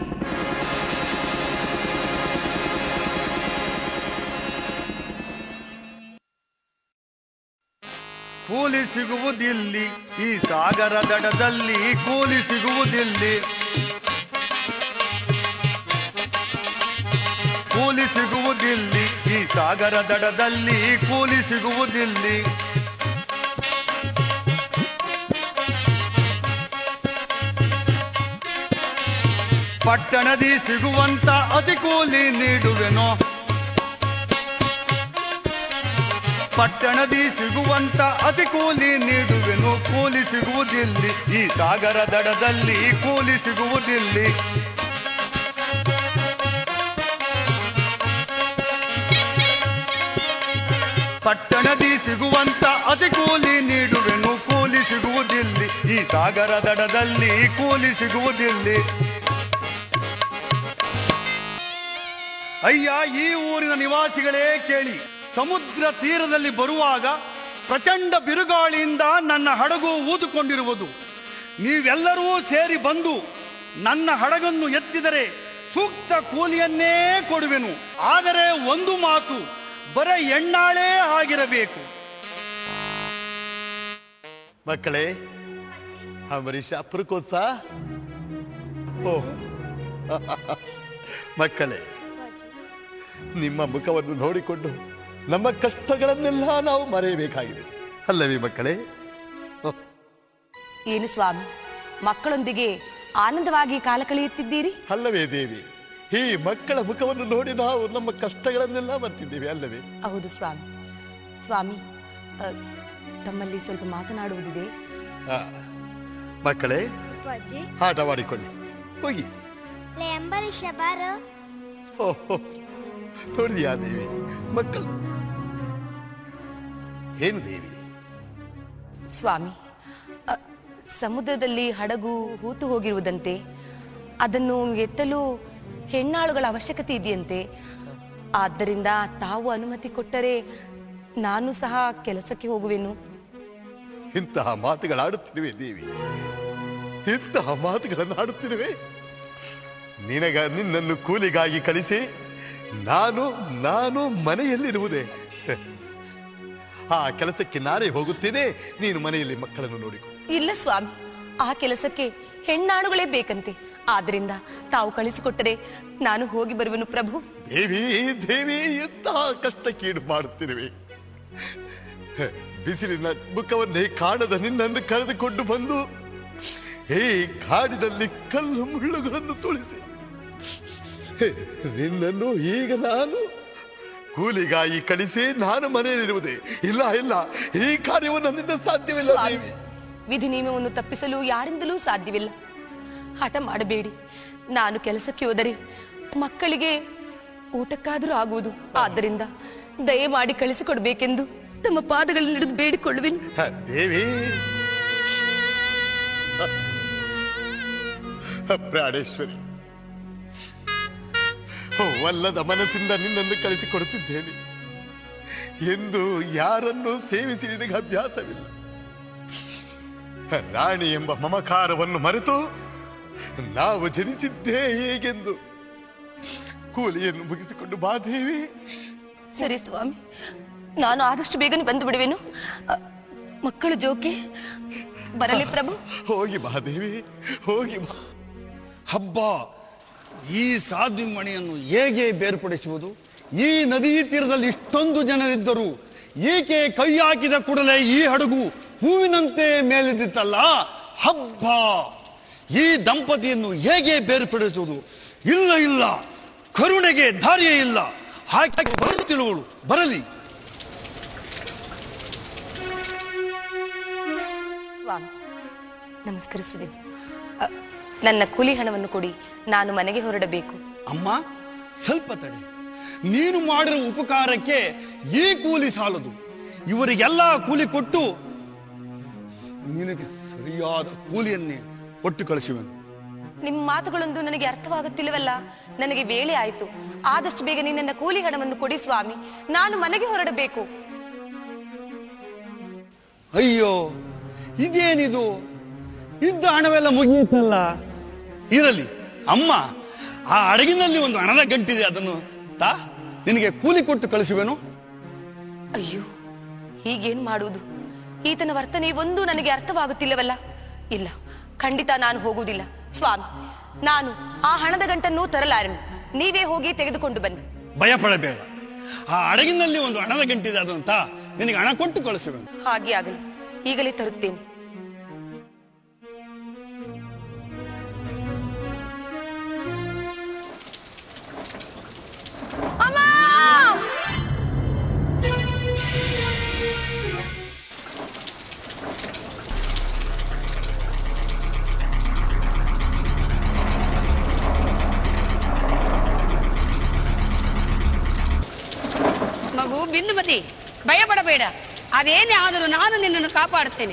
ಕೂಲಿ ಸಿಗುವುದಿಲ್ಲಿ ಈ ಸಾಗರ ದಡದಲ್ಲಿ ಕೂಲಿ ಸಿಗುವುದಿಲ್ಲಿ ಕೂಲಿ ಸಿಗುವುದಿಲ್ಲಿ ಈ ಸಾಗರ ದಡದಲ್ಲಿ ಕೂಲಿ ಸಿಗುವುದಿಲ್ಲಿ ಪಟ್ಟಣದಿ ಸಿಗುವಂತ ಅತಿ ಕೂಲಿ ನೀಡುವೆನೋ ಪಟ್ಟಣದಿ ಸಿಗುವಂತ ಅತಿ ಕೂಲಿ ನೀಡುವೆನು ಕೂಲಿ ಸಿಗುವುದಿಲ್ಲಿ ಈ ಸಾಗರ ದಡದಲ್ಲಿ ಕೂಲಿ ಸಿಗುವುದಿಲ್ಲಿ ಪಟ್ಟಣದಿ ಸಿಗುವಂತ ಅತಿ ಕೂಲಿ ನೀಡುವೆನು ಕೂಲಿ ಸಿಗುವುದಿಲ್ಲಿ ಈ ಸಾಗರ ದಡದಲ್ಲಿ ಕೂಲಿ ಸಿಗುವುದಿಲ್ಲಿ ಅಯ್ಯ ಈ ಊರಿನ ನಿವಾಸಿಗಳೇ ಕೇಳಿ ಸಮುದ್ರ ತೀರದಲ್ಲಿ ಬರುವಾಗ ಪ್ರಚಂಡ ಬಿರುಗಾಳಿಯಿಂದ ನನ್ನ ಹಡಗು ಊದುಕೊಂಡಿರುವುದು ನೀವೆಲ್ಲರೂ ಸೇರಿ ಬಂದು ನನ್ನ ಹಡಗನ್ನು ಎತ್ತಿದರೆ ಸೂಕ್ತ ಕೂಲಿಯನ್ನೇ ಕೊಡುವೆನು ಆದರೆ ಒಂದು ಮಾತು ಬರ ಎಣ್ಣಾಳೇ ಆಗಿರಬೇಕು ಮಕ್ಕಳೇ ಅಂಬರೀಷ ಅಪ್ರಕೋತ್ಸ ಓ ಮಕ್ಕಳೇ ನಿಮ್ಮ ಮುಖವನ್ನು ನೋಡಿಕೊಂಡು ನಮ್ಮ ಕಷ್ಟಗಳನ್ನೆಲ್ಲ ನಾವು ಮರೆಯಬೇಕಾಗಿದೆ ಅಲ್ಲವೇ ಮಕ್ಕಳೇ ಓ, ಏನು ಸ್ವಾಮಿ ಮಕ್ಕಳೊಂದಿಗೆ ಆನಂದವಾಗಿ ಕಾಲ ಕಳೆಯುತ್ತಿದ್ದೀರಿ ಅಲ್ಲವೇ ದೇವಿ ಈ ಮಕ್ಕಳ ಮುಖವನ್ನು ನೋಡಿ ನಾವು ನಮ್ಮ ಕಷ್ಟಗಳನ್ನೆಲ್ಲ ಮರ್ತಿದ್ದೇವೆ ಅಲ್ಲವೇ ಹೌದು ಸ್ವಾಮಿ ಸ್ವಾಮಿ ಅ, ತಮ್ಮಲ್ಲಿ ಸ್ವಲ್ಪ ಮಾತನಾಡುವುದಿದೆ ಆ, ಮಕ್ಕಳೇ ಅಪ್ಪಾಜಿ ಆಟವಾಡಿಕೊಳ್ಳಿ ಹೋಗಿ ಲೇ ಅಂಬರೀಷ ಬಾರೋ ಓಹೋ ನೋಡಿದ್ಯಾ ದೇವಿ ಮಕ್ಕಳು ಏನು ದೇವಿ ಸ್ವಾಮಿ ಅ, ಸಮುದ್ರದಲ್ಲಿ ಹಡಗು ಹೂತು ಹೋಗಿರುವುದಂತೆ ಅದನ್ನು ಎತ್ತಲು ಹೆಣ್ಣಾಳುಗಳ ಅವಶ್ಯಕತೆ ಇದೆಯಂತೆ ಆದ್ದರಿಂದ ತಾವು ಅನುಮತಿ ಕೊಟ್ಟರೆ ನಾನು ಸಹ ಕೆಲಸಕ್ಕೆ ಹೋಗುವೆನು ಇಂತಹ ಮಾತುಗಳಾಡುತ್ತಿರುವೆ ದೇವಿ ಇಂತಹ ಮಾತುಗಳನ್ನು ಆಡುತ್ತಿರುವೆ ನಿನಗ ನಿನ್ನನ್ನು ಕೂಲಿಗಾಗಿ ಕಳಿಸಿ ನಾನು ನಾನು ಮನೆಯಲ್ಲಿರುವುದೇ ಆ ಕೆಲಸಕ್ಕೆ ನಾನೇ ಹೋಗುತ್ತೇನೆ ನೀನು ಮನೆಯಲ್ಲಿ ಮಕ್ಕಳನ್ನು ನೋಡಿಕೊ ಇಲ್ಲ ಸ್ವಾಮಿ ಆ ಕೆಲಸಕ್ಕೆ ಹೆಣ್ಣಾಳುಗಳೇ ಬೇಕಂತೆ ಆದ್ರಿಂದ ತಾವು ಕಳಿಸಿಕೊಟ್ಟರೆ ನಾನು ಹೋಗಿ ಬರುವೆನು ಪ್ರಭು ದೇವಿ ದೇವಿ ಎಂತಹ ಕಷ್ಟಕ್ಕೀಡು ಮಾಡುತ್ತಿರುವೆ ಬಿಸಿಲಿನ ಮುಖವನ್ನೇ ಕಾಣದ ನಿನ್ನನ್ನು ಕರೆದುಕೊಂಡು ಬಂದು ಹೇ ಕಾಡಿನಲ್ಲಿ ಕಲ್ಲು ಮುಳ್ಳುಗಳನ್ನು ತುಳಿಸಿ ನಿನ್ನನ್ನು ಈಗ ನಾನು ಕೂಲಿಗಾಗಿ ಕಳಿಸಿ ನಾನು ಮನೆಯಲ್ಲಿರುವುದೇ ಇಲ್ಲ ಇಲ್ಲ ಈ ಕಾರ್ಯವು ನನ್ನಿಂದ ಸಾಧ್ಯವಿಲ್ಲ ಸ್ವಾಮಿ, ದೇವಿ ವಿಧಿ ನಿಯಮವನ್ನು ತಪ್ಪಿಸಲು ಯಾರಿಂದಲೂ ಸಾಧ್ಯವಿಲ್ಲ ಹಠ ಮಾಡಬೇಡಿ ನಾನು ಕೆಲಸಕ್ಕೆ ಹೋದರೆ ಮಕ್ಕಳಿಗೆ ಊಟಕ್ಕಾದರೂ ಆಗುವುದು ಆದ್ದರಿಂದ ದಯಮಾಡಿ ಕಳಿಸಿಕೊಡ್ಬೇಕೆಂದು ತಮ್ಮ ಪಾದಗಳಲ್ಲಿ ಹಿಡಿದು ಬೇಡಿಕೊಳ್ಳುವೆನು ಹ, ದೇವಿ ಪ್ರಾಣೇಶ್ವರಿ ವಲ್ಲದ ಮನಸ್ಸಿಂದ ನಿನ್ನನ್ನು ಕಳಿಸಿಕೊಡುತ್ತಿದ್ದೇನೆ ಎಂದು ಯಾರನ್ನು ಸೇವಿಸಿ ನಿನಗೆ ಅಭ್ಯಾಸವಿಲ್ಲ ರಾಣಿ ಎಂಬ ಮಮಕಾರವನ್ನು ಮರೆತು ನಾವು ಜನಿಸಿದ್ದೇ ಹೇಗೆಂದು ಕೂಲಿಯನ್ನು ಮುಗಿಸಿಕೊಂಡು ಬಾ ದೇವಿ ಸರಿ ಸ್ವಾಮಿ ನಾನು ಆದಷ್ಟು ಬೇಗನೆ ಬಂದು ಬಿಡುವೆನು ಅ, ಮಕ್ಕಳು ಜೋಕೆ ಬರಲಿ ಪ್ರಭು ಹೋಗಿ ಬಾ ದೇವಿ ಹೋಗಿ ಬಾ ಹಬ್ಬ ಈ ಸಾಧ್ವಿಮಣಿಯನ್ನು ಹೇಗೆ ಬೇರ್ಪಡಿಸುವುದು ಈ ನದಿ ತೀರದಲ್ಲಿ ಇಷ್ಟೊಂದು ಜನರಿದ್ದರು ಈಕೆ ಕೈ ಹಾಕಿದ ಕೂಡಲೇ ಈ ಹಡಗು ಹೂವಿನಂತೆ ಮೇಲೆದ್ದಿತ್ತಲ್ಲ ಹಬ್ಬ ಈ ದಂಪತಿಯನ್ನು ಹೇಗೆ ಬೇರ್ಪಡಿಸುವುದು ಇಲ್ಲ ಇಲ್ಲ ಕರುಣೆಗೆ ದಾರಿಯೇ ಇಲ್ಲ ಹಾಗೆ ಬರುತ್ತಿರುವಳು ಬರಲಿ ಸ್ವಾಮಿ ನಮಸ್ಕರಿಸುವೆ ಅ, ನನ್ನ ಕೂಲಿ ಹಣವನ್ನು ಕೊಡಿ ನಾನು ಮನೆಗೆ ಹೊರಡಬೇಕು ಅಮ್ಮ ಸ್ವಲ್ಪ ತಡೆ ನೀನು ಮಾಡಿರುವ ಉಪಕಾರಕ್ಕೆ ಈ ಕೂಲಿ ಸಾಲದು ಇವರಿಗೆಲ್ಲ ಕೂಲಿ ಕೊಟ್ಟು ನಿನಗೆ ಸರಿಯಾದ ಕೂಲಿಯನ್ನೇ ಕೊಟ್ಟು ಕಳಿಸುವೆನು ನಿಮ್ಮ ಮಾತುಗಳೊಂದು ನನಗೆ ಅರ್ಥವಾಗುತ್ತಿಲ್ಲವಲ್ಲ ನನಗೆ ವೇಳೆ ಆಯಿತು ಆದಷ್ಟು ಬೇಗನೆ ನನ್ನ ಕೂಲಿ ಹಣವನ್ನು ಕೊಡಿ ಸ್ವಾಮಿ ನಾನು ಮನೆಗೆ ಹೊರಡಬೇಕು ಅಯ್ಯೋ ಇದೇನಿದು ಇದ್ದ ಹಣವೆಲ್ಲ ಮುಗಿಯಿತಲ್ಲ ಇರಲಿ ಅಮ್ಮ ಆ ಹಡಗಿನಲ್ಲಿ ಒಂದು ಹಣದ ಗಂಟಿದೆ ಅದನ್ನು ತಾ ನಿನಗೆ ಕೂಲಿ ಕೊಟ್ಟು ಕಳಿಸುವೆನು ಅಯ್ಯೋ ಹೀಗೇನ್ ಮಾಡುವುದು ಈತನ ವರ್ತನೆ ಒಂದು ನನಗೆ ಅರ್ಥವಾಗುತ್ತಿಲ್ಲವಲ್ಲ ಇಲ್ಲ ಖಂಡಿತ ನಾನು ಹೋಗುವುದಿಲ್ಲ ಸ್ವಾಮಿ ನಾನು ಆ ಹಣದ ಗಂಟನ್ನು ತರಲಾರೆನು ನೀವೇ ಹೋಗಿ ತೆಗೆದುಕೊಂಡು ಬನ್ನಿ ಭಯ ಪಡಬೇಡ ಆ ಹಡಗಿನಲ್ಲಿ ಒಂದು ಹಣದ ಗಂಟಿದೆ ಅದನ್ನು ತಾ ನಿನಗೆ ಹಣ ಕೊಟ್ಟು ಕಳಿಸುವೆನು ಹಾಗೆ ಆಗಲಿ ಈಗಲೇ ತರುತ್ತೇನೆ ಮಗು ಬಿಂದುಮತಿ ಭಯ ಪಡಬೇಡ ಅದೇನೇ ಆದರೂ ನಾನು ನಿನ್ನನ್ನು ಕಾಪಾಡುತ್ತೇನೆ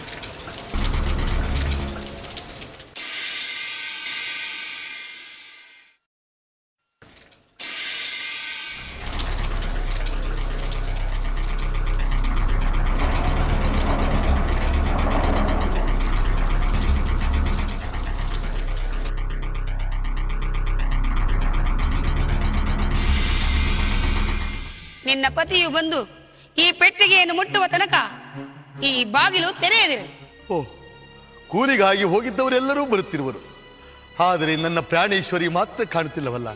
ನಿನ್ನ ಪತಿಯು ಬಂದು ಈ ಪೆಟ್ಟಿಗೆಯನ್ನು ಮುಟ್ಟುವ ತನಕ ಈ ಬಾಗಿಲು ತೆರೆಯದಿರಲಿ ಓ ಕೂಲಿಗಾಗಿ ಹೋಗಿದ್ದವರೆಲ್ಲರೂ ಬರುತ್ತಿರುವರು ಆದರೆ ನನ್ನ ಪ್ರಾಣೇಶ್ವರಿ ಮಾತ್ರ ಕಾಣುತ್ತಿಲ್ಲವಲ್ಲ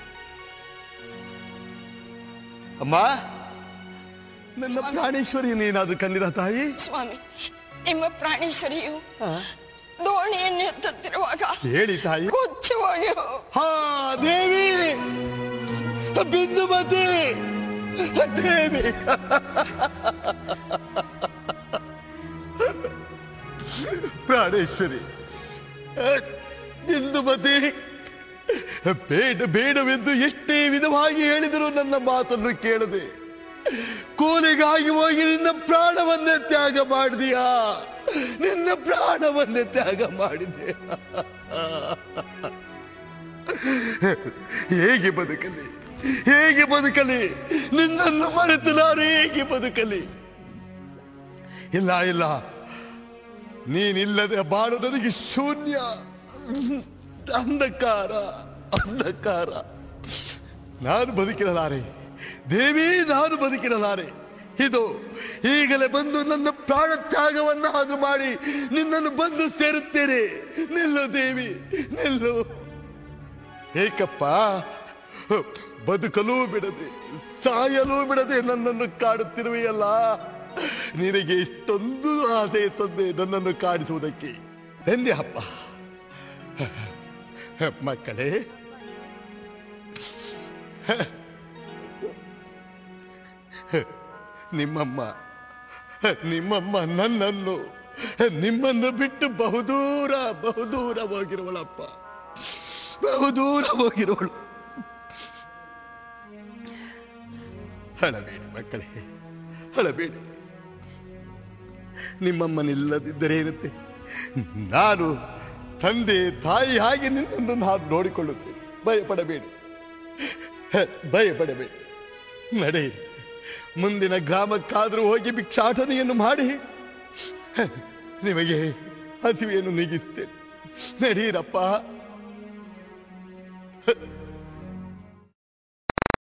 ಅಮ್ಮ ನನ್ನ ಪ್ರಾಣೇಶ್ವರಿ ನೀನಾದ್ರೂ ಕಂಡಿರ ತಾಯಿ ಸ್ವಾಮಿ ನಿಮ್ಮ ಪ್ರಾಣೇಶ್ವರಿಯು ದೋಣಿಯನ್ನು ಎತ್ತುತ್ತಿರುವಾಗ ಹೇಳಿ ತಾಯಿ ಕೊಚ್ಚಿ ಹೋಗ್ಯು ಹಾ ದೇವಿ ಬಿಂದುಮತಿ ದೇವಿ ಪ್ರಾಣೇಶ್ವರಿ ಬಿಂದುಮತಿ ಬೇಡ ಬೇಡವೆಂದು ಎಷ್ಟೇ ವಿಧವಾಗಿ ಹೇಳಿದರೂ ನನ್ನ ಮಾತನ್ನು ಕೇಳದೆ ಕೂಲಿಗಾಗಿ ಹೋಗಿ ನಿನ್ನ ಪ್ರಾಣವನ್ನೇ ತ್ಯಾಗ ಮಾಡಿದೀಯಾ ನಿನ್ನ ಪ್ರಾಣವನ್ನೇ ತ್ಯಾಗ ಮಾಡಿದೆ ಹೇಗೆ ಬದುಕಲಿ ಹೇಗೆ ಬದುಕಲಿ ನಿನ್ನನ್ನು ಮರೆತು ನಾನು ಹೇಗೆ ಬದುಕಲಿ ಇಲ್ಲ ಇಲ್ಲ ನೀನಿಲ್ಲದೆ ಬಾಳು ನನಗೆ ಶೂನ್ಯ ಅಂಧಕಾರ ಅಂಧಕಾರ ನಾನು ಬದುಕಿರಲಾರೆ ದೇವಿ ನಾನು ಬದುಕಿರಲಾರೆ ಇದು ಈಗಲೇ ಬಂದು ನನ್ನ ಪ್ರಾಣ ತ್ಯಾಗವನ್ನಾದ್ರೂ ಮಾಡಿ ನಿನ್ನನ್ನು ಬಂದು ಸೇರುತ್ತೇನೆ ನಿಲ್ಲು ದೇವಿ ನಿಲ್ಲು ಏಕಪ್ಪ ಬದುಕಲೂ ಬಿಡದೆ ಸಾಯಲೂ ಬಿಡದೆ ನನ್ನನ್ನು ಕಾಡುತ್ತಿರುವೆಯಲ್ಲ ನಿನಗೆ ಇಷ್ಟೊಂದು ಆಸೆ ತಂದೆ ನನ್ನನ್ನು ಕಾಡಿಸುವುದಕ್ಕೆ ಧನ್ಯ ಹಪ್ಪ ಮಕ್ಕಳೇ ನಿಮ್ಮಮ್ಮ ನಿಮ್ಮಮ್ಮ ನನ್ನನ್ನು ನಿಮ್ಮನ್ನು ಬಿಟ್ಟು ಬಹುದೂರ ಬಹುದೂರ ಹೋಗಿರುವಳಪ್ಪ ಬಹುದೂರ ಹೋಗಿರುವಳು ಹಳಬೇಡಿ ಮಕ್ಕಳೇ ಹಳಬೇಡಿ ನಿಮ್ಮಮ್ಮನಿಲ್ಲದಿದ್ದರೆ ಏನಂತೆ ನಾನು ತಂದೆ ತಾಯಿ ಹಾಗೆ ನಿನ್ನನ್ನು ನಾನು ನೋಡಿಕೊಳ್ಳುತ್ತೇನೆ ಭಯಪಡಬೇಡಿ ಭಯಪಡಬೇಡಿ ನಡೆಯಿರಿ ಮುಂದಿನ ಗ್ರಾಮಕ್ಕಾದರೂ ಹೋಗಿ ಭಿಕ್ಷಾಟನೆಯನ್ನು ಮಾಡಿ ನಿಮಗೆ ಹಸಿವೆಯನ್ನು ನೀಗಿಸ್ತೇನೆ ನಡೀರಪ್ಪ